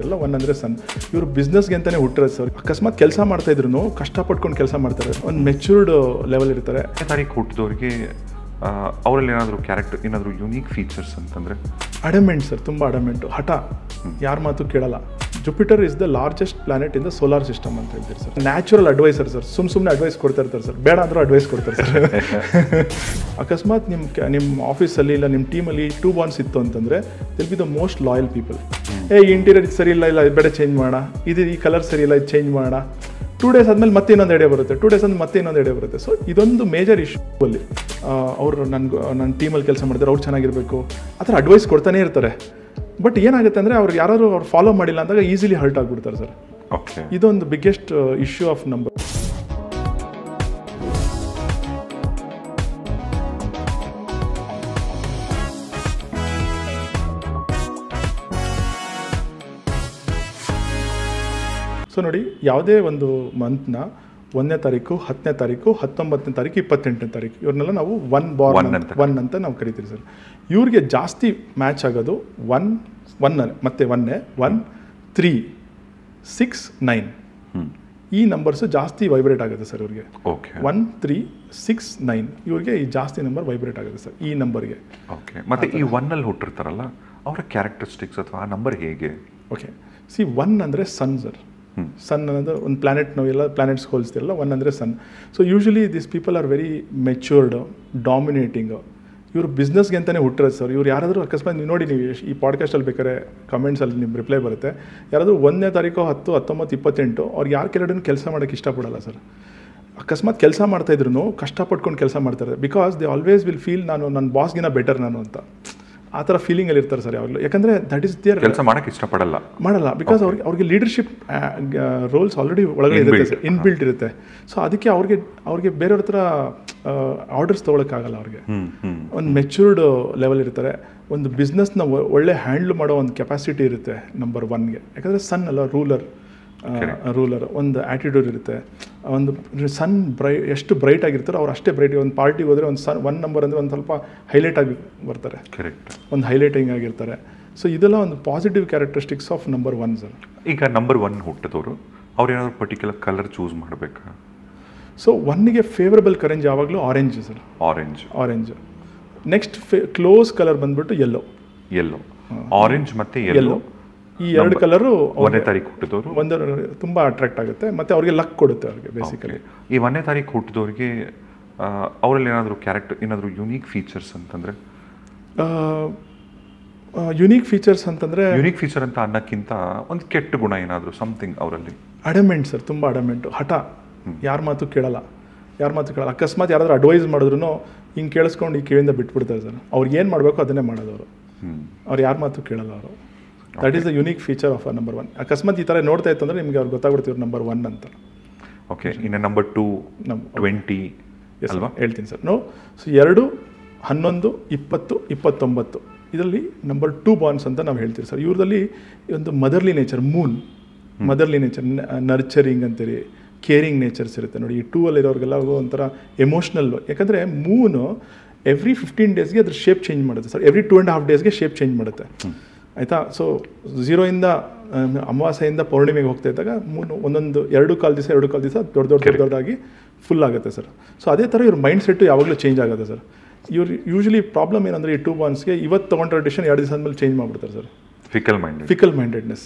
ಎಲ್ಲ ಒನ್ ಅಂದರೆ ಸನ್ ಇವರು ಬಿಸ್ನೆಸ್ಗೆ ಅಂತಲೇ ಹುಟ್ಟಿರೋದು ಸರ್ ಅಕಸ್ಮಾತ್ ಕೆಲಸ ಮಾಡ್ತಾ ಇದ್ರು ಕಷ್ಟಪಟ್ಕೊಂಡು ಕೆಲಸ ಮಾಡ್ತಾರೆ ಒಂದು ಮೆಚೂರ್ಡ್ ಲೆವೆಲ್ ಇರ್ತಾರೆ ಹತ್ತನೇ ತಾರೀಕು ಹುಟ್ಟಿದವ್ರಿಗೆ ಅವರಲ್ಲಿ ಏನಾದರೂ ಕ್ಯಾರೆಕ್ಟರ್ ಏನಾದರೂ ಯುನೀಕ್ ಫೀಚರ್ಸ್ ಅಂತಂದರೆ ಅಡಮೆಂಟ್ ಸರ್ ತುಂಬ ಅಡಮೆಂಟು ಹಠ ಯಾರ ಮಾತು ಕೇಳಲ್ಲ Jupiter is the largest planet in the solar system ಅಂತ ಹೇಳ್ತೀರಿ ಸರ್ ನ್ಯಾಚುರಲ್ ಅಡ್ವೈಸರ್ ಸರ್ ಸುಮ್ ಸುಮ್ಮನೆ ಅಡ್ವೈಸ್ ಕೊಡ್ತಾ ಇರ್ತಾರೆ ಸರ್ ಬೇಡ ಅಂದ್ರೂ ಅಡ್ವೈಸ್ ಕೊಡ್ತಾರೆ ಸರ್ ಅಕಸ್ಮಾತ್ ನಿಮ್ಮ ನಿಮ್ಮ ಆಫೀಸಲ್ಲಿ ಇಲ್ಲ ನಿಮ್ಮ ಟೀಮಲ್ಲಿ ಟೂ ಬಾನ್ಸ್ ಇತ್ತು ಅಂತಂದರೆ they'll be the most loyal people ಏ ಇಂಟೀರಿಯರ್ ಸರಿ ಇಲ್ಲ ಇಲ್ಲ ಇದು ಬೇಡ ಚೇಂಜ್ ಮಾಡೋಣ ಇದು ಈ ಕಲರ್ ಸರಿ ಇಲ್ಲ ಇದು ಚೇಂಜ್ ಮಾಡೋಣ ಟೂ ಡೇಸ್ ಆದಮೇಲೆ ಮತ್ತೆ ಇನ್ನೊಂದು ಐಡಿಯಾ ಬರುತ್ತೆ ಟೂ ಡೇಸ್ ಆದ್ಮೇಲೆ ಮತ್ತೆ ಇನ್ನೊಂದು ಐಡಿಯಾ ಬರುತ್ತೆ ಸೊ ಇದೊಂದು ಮೇಜರ್ ಇಶ್ಯೂ ಅಲ್ಲಿ ಅವರು ನನ್ಗೆ ನನ್ನ ಟೀಮಲ್ಲಿ ಕೆಲಸ ಮಾಡಿದ್ರೆ ಅವ್ರು ಚೆನ್ನಾಗಿರಬೇಕು ಆ ಥರ ಅಡ್ವೈಸ್ ಕೊಡ್ತಾನೆ ಇರ್ತಾರೆ ಬಟ್ ಏನಾಗುತ್ತೆ ಅಂದರೆ ಅವ್ರು ಯಾರು ಅವ್ರು ಫಾಲೋ ಮಾಡಿಲ್ಲ ಅಂದಾಗ ಈಸಿಲಿ ಹರ್ಟ್ ಆಗಿಬಿಡ್ತಾರೆ ಸರ್ ಓಕೆ ಇದೊಂದು biggest issue of number so ನೋಡಿ ಯಾವುದೇ ಒಂದು ಮಂತ್ನ ಒಂದನೇ ತಾರೀಕು ಹತ್ತನೇ ತಾರೀಕು ಹತ್ತೊಂಬತ್ತನೇ ತಾರೀಕು ಇಪ್ಪತ್ತೆಂಟನೇ ತಾರೀಕು ಇವ್ರನ್ನೆಲ್ಲ ನಾವು ಒನ್ ಬಾರ್ One ಅಂತ. ಒನ್ ಅಂತ ನಾವು ಕರಿತೀವಿ ಸರ್ ಇವ್ರಿಗೆ ಜಾಸ್ತಿ ಮ್ಯಾಚ್ ಆಗೋದು ಒನ್ ಒನ್ ಮತ್ತೆ ಒನ್ನೇ ಒನ್ ತ್ರೀ ಸಿಕ್ಸ್ ನೈನ್ ಹ್ಞೂ ಈ ನಂಬರ್ಸು ಜಾಸ್ತಿ ವೈಬ್ರೇಟ್ ಆಗುತ್ತೆ ಸರ್ ಇವ್ರಿಗೆ okay one three six nine ಇವ್ರಿಗೆ ಈ ಜಾಸ್ತಿ ನಂಬರ್ ವೈಬ್ರೇಟ್ ಆಗುತ್ತೆ ಸರ್ ಈ ನಂಬರ್ಗೆ ಓಕೆ ಮತ್ತು ಈ ಒನ್ನಲ್ಲಿ ಹುಟ್ಟಿರ್ತಾರಲ್ಲ ಅವರ ಕ್ಯಾರೆಕ್ಟರಿಸ್ಟಿಕ್ಸ್ ಅಥವಾ ಆ ನಂಬರ್ ಹೇಗೆ ಓಕೆ ಸಿ ಒನ್ ಅಂದರೆ ಸನ್ ಸರ್ ಹ್ಮ್. ಸನ್ ಅನ್ನೋದು ಒಂದು ಪ್ಲಾನೆಟ್ ನಾವೆಲ್ಲ ಪ್ಲಾನೆಟ್ಸ್ ಹೋಲಿಸ್ತಿರಲ್ಲ ಒನ್ ಅಂದರೆ sun so usually this people are very matured dominating ಇವರು ಬಿಸ್ನೆಸ್ಗೆ ಅಂತಲೇ ಹುಟ್ಟಿರೋದು ಸರ್ ಇವ್ರು ಯಾರಾದರೂ ಅಕಸ್ಮಾತ್ ನೀವು ನೋಡಿ ನೀವು ಎಷ್ಟ್- ಈ ಪಾಡ್ಕಾಸ್ಟಲ್ಲಿ ಬೇಕಾದ್ರೆ ಕಮೆಂಟ್ಸಲ್ಲಿ ನಿಮ್ಮ ರಿಪ್ಲೈ ಬರುತ್ತೆ ಯಾರಾದರೂ ಒಂದನೇ ತಾರೀಕು ಹತ್ತು ಹತ್ತೊಂಬತ್ತು ಇಪ್ಪತ್ತೆಂಟು ಅವ್ರಿಗೆ ಯಾರು ಕೆಲವು ಕೆಲಸ ಮಾಡೋಕ್ಕೆ ಇಷ್ಟಪಡಲ್ಲ ಸರ್ ಅಕಸ್ಮಾತ್ ಕೆಲಸ ಮಾಡ್ತಾ ಇದ್ರು ಕಷ್ಟಪಟ್ಕೊಂಡು ಕೆಲಸ ಮಾಡ್ತಾರೆ because they always will feel ನಾನು ನನ್ನ ಬಾಸ್ಗಿನ ಬೆಟರ್ ನಾನು ಅಂತ ಆ ಥರ ಫೀಲಿಂಗಲ್ಲಿ ಇರ್ತಾರೆ ಸರ್ ಯಾವಾಗಲೂ ಯಾಕಂದರೆ ದಟ್ ಇಸ್ ದಿಯರ್ ಕೆಲಸ ಮಾಡೋಕ್ಕೆ ಇಷ್ಟಪಡಲ್ಲ ಮಾಡಲ್ಲ ಬಿಕಾಸ್ ಅವ್ರಿಗೆ ಅವ್ರಿಗೆ ಲೀಡರ್ಶಿಪ್ ರೋಲ್ಸ್ ಆಲ್ರೆಡಿ ಒಳಗಡೆ ಇರುತ್ತೆ Inbuilt. ಸರ್ ಇನ್ಬಿಲ್ಟ್ ಇರುತ್ತೆ ಸೊ ಅದಕ್ಕೆ ಅವ್ರಿಗೆ ಅವ್ರಿಗೆ ಬೇರೆಯವ್ರ ಹತ್ರ ಆರ್ಡರ್ಸ್ ತೊಗೊಳಕ್ಕಾಗಲ್ಲ ಅವ್ರಿಗೆ ಹ್ಞೂ ಹ್ಞೂ ಒಂದು ಮೆಚ್ಯೂರ್ಡ್ ಲೆವೆಲ್ ಇರ್ತಾರೆ ಒಂದು ಬಿಸ್ನೆಸ್ನ ಒಳ್ಳೆ ಹ್ಯಾಂಡ್ಲ್ ಮಾಡೋ ಒಂದು ಕೆಪಾಸಿಟಿ ಇರುತ್ತೆ ನಂಬರ್ ಒನ್ಗೆ ಯಾಕಂದರೆ ಸನ್ ಅಲ್ಲ ರೂಲರ್ ರೂಲರ್ ಒಂದು ಆ್ಯಟಿಟ್ಯೂಡ್ ಇರುತ್ತೆ ಒಂದು ಸನ್ ಬ್ರೈ ಎಷ್ಟು ಬ್ರೈಟ್ ಆಗಿರ್ತಾರೋ ಅವ್ರು ಅಷ್ಟೇ ಬ್ರೈಟ್ ಒಂದು ಪಾರ್ಟಿಗೆ ಹೋದರೆ ಒಂದು ಸನ್ ಒನ್ ನಂಬರ್ ಅಂದರೆ ಒಂದು ಸ್ವಲ್ಪ ಹೈಲೈಟ್ ಆಗಿ ಬರ್ತಾರೆ ಕರೆಕ್ಟ್ ಒಂದು ಹೈಲೈಟಿಂಗ್ ಆಗಿರ್ತಾರೆ ಸೊ ಇದೆಲ್ಲ ಒಂದು positive characteristics of number one sir ಈಗ ನಂಬರ್ ಒನ್ ಹುಟ್ಟಿದವರು ಅವ್ರು ಏನಾದರೂ ಪರ್ಟಿಕ್ಯುಲರ್ ಕಲರ್ ಚೂಸ್ ಮಾಡಬೇಕಾ ಸೊ ಒನ್ನಿಗೆ ಫೇವರಬಲ್ ಕರೆಂಜ್ ಯಾವಾಗಲೂ orange sir orange orange next ಫೇ ಕ್ಲೋಸ್ ಕಲರ್ ಬಂದ್ಬಿಟ್ಟು ಯೆಲ್ಲೋ ಯೆಲ್ಲೋ ಆರೆಂಜ್ ಮತ್ತು ಯೆಲ್ಲೋ ಯೆಲ್ಲೋ ಈ ಎರಡು ಕಲರು ಒಂದನೇ ತಾರೀಕು ಹುಟ್ಟಿದವರು ಒಂದು ತುಂಬ ಅಟ್ರಾಕ್ಟ್ ಆಗುತ್ತೆ ಮತ್ತು ಅವ್ರಿಗೆ ಲಕ್ ಕೊಡುತ್ತೆ ಅವ್ರಿಗೆ ಬೇಸಿಕಲಿ ಈ ಒಂದನೇ ತಾರೀಕು ಹುಟ್ಟಿದವ್ರಿಗೆ ಅವರಲ್ಲಿ ಏನಾದರೂ ಕ್ಯಾರೆಕ್ಟರ್ ಏನಾದರೂ ಯುನೀಕ್ ಫೀಚರ್ಸ್ ಅಂತಂದರೆ ಯುನೀಕ್ ಫೀಚರ್ಸ್ ಅಂತಂದರೆ ಯುನೀಕ್ ಫೀಚರ್ ಅಂತ ಅನ್ನೋಕ್ಕಿಂತ ಒಂದು ಕೆಟ್ಟ ಗುಣ ಏನಾದರೂ ಸಮಥಿಂಗ್ ಅವರಲ್ಲಿ ಅಡಮೆಂಟ್ ಸರ್ ತುಂಬ ಅಡಮೆಂಟು ಹಠ ಯಾರ ಮಾತು ಕೇಳಲ್ಲ ಯಾರ ಮಾತು ಕೇಳಲ್ಲ ಅಕಸ್ಮಾತ್ ಯಾರಾದರೂ ಅಡ್ವೈಸ್ ಮಾಡಿದ್ರು ಹಿಂಗೆ ಕೇಳಿಸ್ಕೊಂಡು ಈ ಕಿವಿಯಿಂದ ಬಿಟ್ಬಿಡ್ತಾರೆ ಸರ್ ಅವ್ರಿಗೆ ಏನು ಮಾಡಬೇಕು ಅದನ್ನೇ ಮಾಡೋದು ಅವರು ಹ್ಞೂ ಅವ್ರು ಯಾರ ಮಾತು ಕೇಳಲ್ಲ ಅವರು that is the unique feature of a number one ಅಕಸ್ಮಾತ್ ಈ ಥರ ನೋಡ್ತಾ ಇತ್ತು ಅಂದರೆ ನಿಮಗೆ ಅವ್ರು ಗೊತ್ತಾಗ್ಬಿಡ್ತೀವಿ ನಂಬರ್ ಒನ್ ಅಂತ ಓಕೆ ಇನ್ನು ನಂಬರ್ ಟೂ ನಮ್ಮ ಟ್ವೆಂಟಿ ಎಸ್ ಅಲ್ವಾ ಹೇಳ್ತೀನಿ ಸರ್ ನೋ ಸೊ ಎರಡು ಹನ್ನೊಂದು ಇಪ್ಪತ್ತು ಇಪ್ಪತ್ತೊಂಬತ್ತು ಇದರಲ್ಲಿ ನಂಬರ್ ಟೂ ಬಾನ್ಸ್ ಅಂತ ನಾವು ಹೇಳ್ತೀವಿ ಸರ್ ಇವ್ರದಲ್ಲಿ ಒಂದು motherly nature moon motherly nature nurturing ಅಂತೀರಿ ಕೇರಿಂಗ್ ನೇಚರ್ಸ್ ಇರುತ್ತೆ ನೋಡಿ ಈ ಟೂ ಅಲ್ಲಿರೋರಿಗೆಲ್ಲ ಒಂಥರ ಎಮೋಷ್ನಲ್ ಯಾಕಂದರೆ ಮೂನು ಎವ್ರಿ ಫಿಫ್ಟೀನ್ ಡೇಸ್ಗೆ ಅದ್ರ ಶೇಪ್ ಚೇಂಜ್ ಮಾಡುತ್ತೆ sir every two and half ಡೇಸ್ಗೆ ಶೇಪ್ ಚೇಂಜ್ ಮಾಡುತ್ತೆ ಆಯಿತಾ ಸೊ ಝೀರೋಯಿಂದ ಅಮಾವಾಸ್ಯೆಯಿಂದ ಪೌರ್ಣಿಮೆಗೆ ಹೋಗ್ತಾ ಇದ್ದಾಗ ಮೂನು ಒಂದೊಂದು ಎರಡು ಕಾಲು ದಿವಸ ಎರಡು ಕಾಲು ದಿವಸ ದೊಡ್ಡ ದೊಡ್ಡ ದೊಡ್ಡ ದೊಡ್ಡದಾಗಿ ಫುಲ್ ಆಗುತ್ತೆ ಸರ್ ಸೊ ಅದೇ ಥರ ಇವ್ರ ಮೈಂಡ್ ಸೆಟ್ಟು ಯಾವಾಗಲೂ ಚೇಂಜ್ ಆಗುತ್ತೆ ಸರ್ ಇವ್ರು ಯೂಶಲಿ ಪ್ರಾಬ್ಲಮ್ ಏನಂದರೆ ಈ ಟೂ ಬಾನ್ಸ್ಗೆ ಇವತ್ತು ತೊಗೊಂಡಿರೋ ಡಿಸಿಷನ್ ಎರಡು ದಿವಸ ಆದಮೇಲೆ ಚೇಂಜ್ ಮಾಡ್ಬಿಡ್ತಾರೆ sir fickle minded fickle mindedness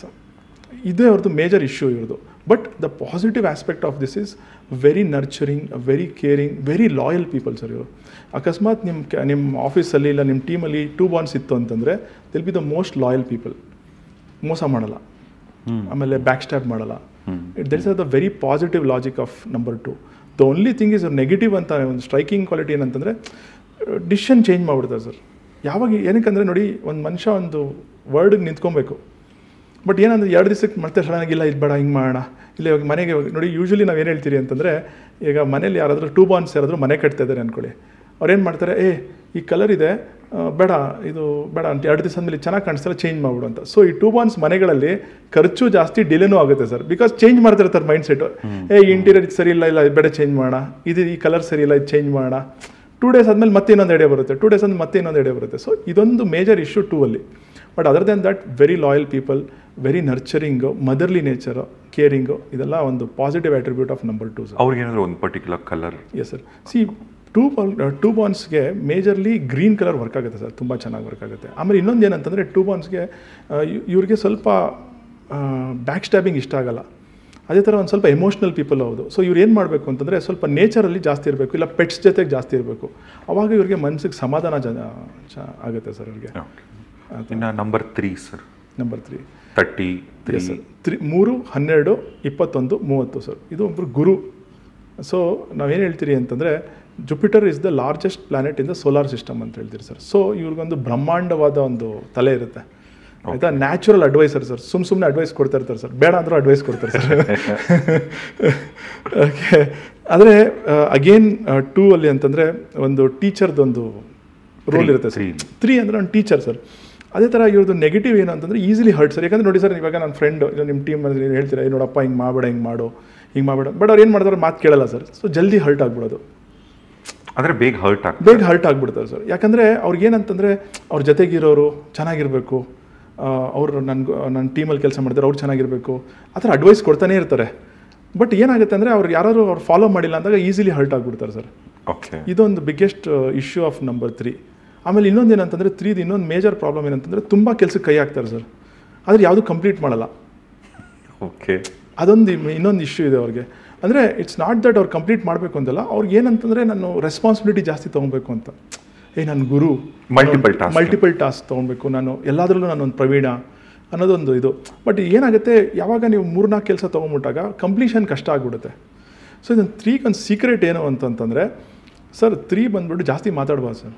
ಇದೇ ಅವ್ರದ್ದು ಮೇಜರ್ ಇಶ್ಯೂ ಇವ್ರದ್ದು but the positive aspect of this is very nurturing very caring very loyal people sir ಇವರು ಅಕಸ್ಮಾತ್ ನಿಮ್ಮ ಕ ನಿಮ್ಮ ಆಫೀಸಲ್ಲಿ ಇಲ್ಲ ನಿಮ್ಮ ಟೀಮಲ್ಲಿ ಟೂ ಬಾನ್ಸ್ ಇತ್ತು ಅಂತಂದರೆ they'll be the most loyal people ಮೋಸ ಮಾಡಲ್ಲ ಆಮೇಲೆ ಬ್ಯಾಕ್ ಸ್ಟ್ಯಾಪ್ ಮಾಡಲ್ಲ it that's are the very positive logic of number two the only thing is negative ಅಂತ ಒಂದು ಸ್ಟ್ರೈಕಿಂಗ್ ಕ್ವಾಲಿಟಿ ಏನಂತಂದರೆ ಡಿಸಿಷನ್ ಚೇಂಜ್ ಮಾಡಿಬಿಡ್ತಾರೆ ಸರ್ ಯಾವಾಗ ಏನಕ್ಕಂದರೆ ನೋಡಿ ಒಂದು ಮನುಷ್ಯ ಒಂದು ವರ್ಡಿಗೆ ನಿಂತ್ಕೊಬೇಕು ಬಟ್ ಏನಂದ್ರೆ ಎರಡು ದಿವಸಕ್ಕೆ ಮತ್ತೆ ಸಡನ್ನಾಗಿ ಇಲ್ಲ ಇದು ಬೇಡ ಹಿಂಗೆ ಮಾಡೋಣ ಇಲ್ಲ ಇವಾಗ ಮನೆಗೆ ಹೋಗಿ- ನೋಡಿ ಯೂಶ್ವಲಿ ನಾವು ಏನು ಹೇಳ್ತೀರಿ ಅಂತಂದರೆ ಈಗ ಮನೇಲಿ ಯಾರಾದರೂ ಟೂ ಬಾನ್ಸ್ ಯಾರಾದರೂ ಮನೆ ಕಟ್ತಾ ಇದ್ದಾರೆ ಅಂದ್ಕೊಳ್ಳಿ ಅವ್ರು ಏನು ಮಾಡ್ತಾರೆ ಏ ಈ ಕಲರ್ ಇದೆ ಆ, ಬೇಡ ಇದು ಬೇಡ ಅಂತ ಎರಡು ದಿವಸ ಆದಮೇಲೆ ಚೆನ್ನಾಗಿ ಕಾಣಿಸ್ತಲ್ಲ ಚೇಂಜ್ ಮಾಡ್ಬಿಡು ಅಂತ ಸೊ ಈ ಟೂ ಬಾನ್ಸ್ ಮನೆಗಳಲ್ಲಿ ಖರ್ಚು ಜಾಸ್ತಿ ಡಿಲೇನೂ ಆಗುತ್ತೆ ಸರ್ ಬಿಕಾಸ್ ಚೇಂಜ್ ಮಾಡ್ತಿರ್ತಾರೆ ಮೈಂಡ್ ಸೆಟ್ಟು ಏ ಇಂಟೀರಿಯರ್ ಸರಿ ಇಲ್ಲ ಇಲ್ಲ ಇದು ಬೇಡ ಚೇಂಜ್ ಮಾಡೋಣ ಇದು ಈ ಕಲರ್ ಸರಿ ಇಲ್ಲ ಇದು ಚೇಂಜ್ ಮಾಡೋಣ ಟೂ ಡೇಸ್ ಆದಮೇಲೆ ಮತ್ತೆ ಇನ್ನೊಂದು ಐಡಿಯಾ ಬರುತ್ತೆ ಟೂ ಡೇಸ್ ಆದ್ಮೇಲೆ ಮತ್ತೆ ಇನ್ನೊಂದು ಐಡಿಯಾ ಬರುತ್ತೆ ಸೊ ಇದೊಂದು ಮೇಜರ್ ಇಶ್ಯೂ ಟೂ ಅಲ್ಲಿ but other then that very loyal people very nurturing motherly nature caring ಇದೆಲ್ಲ ಒಂದು positive attribute of number two sir ಅವ್ರಿಗೇನಾದ್ರು ಒಂದು particular colour yes sir see two ಬಾಲ್ ಟೂ ಬಾನ್ಸ್ಗೆ ಮೇಜರ್ಲಿ ಗ್ರೀನ್ ಕಲರ್ ವರ್ಕ್ ಆಗುತ್ತೆ sir ತುಂಬ ಚೆನ್ನಾಗಿ ವರ್ಕ್ ಆಗುತ್ತೆ ಆಮೇಲೆ ಇನ್ನೊಂದು ಏನಂತಂದರೆ ಟೂ ಬಾನ್ಸ್ಗೆ ಇವ್ರಿಗೆ ಸ್ವಲ್ಪ ಬ್ಯಾಕ್ ಸ್ಟ್ಯಾಬಿಂಗ್ ಇಷ್ಟ ಆಗಲ್ಲ ಅದೇ ಥರ ಒಂದು ಸ್ವಲ್ಪ ಎಮೋಷ್ನಲ್ ಪೀಪಲ್ ಹೌದು ಸೊ ಇವ್ರು ಏನು ಮಾಡಬೇಕು ಅಂತಂದರೆ ಸ್ವಲ್ಪ ನೇಚರಲ್ಲಿ ಜಾಸ್ತಿ ಇರಬೇಕು ಇಲ್ಲ ಪೆಟ್ಸ್ ಜೊತೆಗೆ ಜಾಸ್ತಿ ಇರಬೇಕು ಅವಾಗ ಇವ್ರಿಗೆ ಮನಸ್ಸಿಗೆ ಸಮಾಧಾನ ಜ ಚ- ಆಗುತ್ತೆ ಸರ್ ಇವ್ರಿಗೆ ಇನ್ನು number three sir number three thirty three yes sir three ಮೂರು ಹನ್ನೆರಡು ಇಪ್ಪತ್ತೊಂದು ಮೂವತ್ತು ಸರ್ ಇದು ಒಬ್ಬರು ಗುರು ಸೊ ನಾವೇನು ಹೇಳ್ತೀರಿ ಅಂತಂದರೆ Jupiter is the largest planet in the solar system ಅಂತ ಹೇಳ್ತೀರಿ ಸರ್ ಸೊ ಇವ್ರಿಗೊಂದು ಬ್ರಹ್ಮಾಂಡವಾದ ಒಂದು ತಲೆ ಇರುತ್ತೆ ಆಯಿತಾ ನ್ಯಾಚುರಲ್ ಅಡ್ವೈಸರ್ ಸರ್ ಸುಮ್ಮ ಸುಮ್ಮನೆ ಅಡ್ವೈಸ್ ಕೊಡ್ತಾ ಇರ್ತಾರೆ ಸರ್ ಬೇಡ ಅಂದರೂ ಅಡ್ವೈಸ್ ಕೊಡ್ತಾರೆ ಸರ್ ಓಕೆ ಆದರೆ ಅಗೇನ್ ಟೂ ಅಲ್ಲಿ ಅಂತಂದರೆ ಒಂದು ಟೀಚರ್ದೊಂದು ರೋಲ್ Three, ಇರುತ್ತೆ ಸರ್ three. ತ್ರೀ ಅಂದರೆ ಒಂದು ಟೀಚರ್ ಸರ್ ಅದೇ ಥರ ಇವ್ರದ್ದು ನೆಗೆಟಿವ್ ಏನು ಅಂತಂದರೆ ಈಸಿಲಿ ಹರ್ಟ್ ಸರ್ ಯಾಕಂದ್ರೆ ನೋಡಿ ಸರ್ ಇವಾಗ ನನ್ನ ಫ್ರೆಂಡ್ ಇಲ್ಲ ನಿಮ್ಮ ಟೀಮ್ ನೀವು ಹೇಳ್ತೀರಾ "ಏ ನೋಡಪ್ಪ ಹಿಂಗೆ ಮಾಡಬೇಡ ಹಿಂಗೆ ಮಾಡು ಹಿಂಗೆ ಮಾಡಬೇಡ ಬಟ್ ಅವ್ರು ಏನು ಮಾಡ್ತಾರೆ ಮಾತು ಕೇಳಲ್ಲ ಸರ್ ಸೊ ಜಲ್ದಿ ಹರ್ಟ್ ಆಗ್ಬಿಡೋದು ಅಂದರೆ ಬೇಗ ಹರ್ಟ್ ಆಗ್ತದೆ ಬೇಗ ಹರ್ಟ್ ಆಗ್ಬಿಡ್ತಾರೆ ಸರ್ ಯಾಕಂದರೆ ಅವ್ರಿಗೆ ಏನಂತಂದರೆ ಅವ್ರ ಜೊತೆಗಿರೋರು ಚೆನ್ನಾಗಿರಬೇಕು ಅವರು ನನ್ನ ನನ್ನ ಟೀಮಲ್ಲಿ ಕೆಲಸ ಮಾಡ್ತಾರೆ ಅವ್ರು ಚೆನ್ನಾಗಿರಬೇಕು ಆ ಥರ ಅಡ್ವೈಸ್ ಕೊಡ್ತಾನೆ ಇರ್ತಾರೆ ಬಟ್ ಏನಾಗುತ್ತೆ ಅಂದರೆ ಅವ್ರು ಯಾರು ಅವ್ರು ಫಾಲೋ ಮಾಡಿಲ್ಲ ಅಂದಾಗ ಈಸಿಲಿ ಹರ್ಟ್ ಆಗಿಬಿಡ್ತಾರೆ ಸರ್ ಓಕೆ ಇದೊಂದು biggest issue of number three ಆಮೇಲೆ ಇನ್ನೊಂದು ಏನಂತಂದರೆ ತ್ರೀದು ಇನ್ನೊಂದು ಮೇಜರ್ ಪ್ರಾಬ್ಲಮ್ ಏನಂತಂದರೆ ತುಂಬ ಕೆಲಸಕ್ಕೆ ಕೈ ಹಾಕ್ತಾರೆ ಸರ್ ಆದರೆ ಯಾವುದು ಕಂಪ್ಲೀಟ್ ಮಾಡಲ್ಲ ಓಕೆ ಅದೊಂದು ಇಮ್- ಇನ್ನೊಂದು ಇಶ್ಯೂ ಇದೆ ಅವ್ರಿಗೆ ಅಂದರೆ ಇಟ್ಸ್ ನಾಟ್ ದಟ್ ಅವ್ರು ಕಂಪ್ಲೀಟ್ ಮಾಡಬೇಕು ಅಂತಲ್ಲ ಅವ್ರಿಗೆ ಏನಂತಂದರೆ ನಾನು ರೆಸ್ಪಾನ್ಸಿಬಿಲಿಟಿ ಜಾಸ್ತಿ ತೊಗೊಬೇಕು ಅಂತ ಏ ನನ್ನ ಗುರು Multiple task. ಮಲ್ಟಿಪಲ್ ಟಾಸ್ಕ್ ತೊಗೊಬೇಕು ನಾನು ಎಲ್ಲದರಲ್ಲೂ ನಾನೊಂದು ಪ್ರವೀಣ ಅನ್ನೋದೊಂದು ಇದು ಬಟ್ ಏನಾಗುತ್ತೆ ಯಾವಾಗ ನೀವು ಮೂರ್ನಾಲ್ಕು ಕೆಲಸ ತೊಗೊಂಬಿಟ್ಟಾಗ ಕಂಪ್ಲೀಷನ್ ಕಷ್ಟ ಆಗಿಬಿಡುತ್ತೆ ಸೊ ಇದನ್ನು ತ್ರೀಗೆ ಒಂದು ಸೀಕ್ರೆಟ್ ಏನು ಅಂತಂತಂದರೆ ಸರ್ ತ್ರೀ ಬಂದ್ಬಿಟ್ಟು ಜಾಸ್ತಿ ಮಾತಾಡ್ಬಾರ್ದು ಸರ್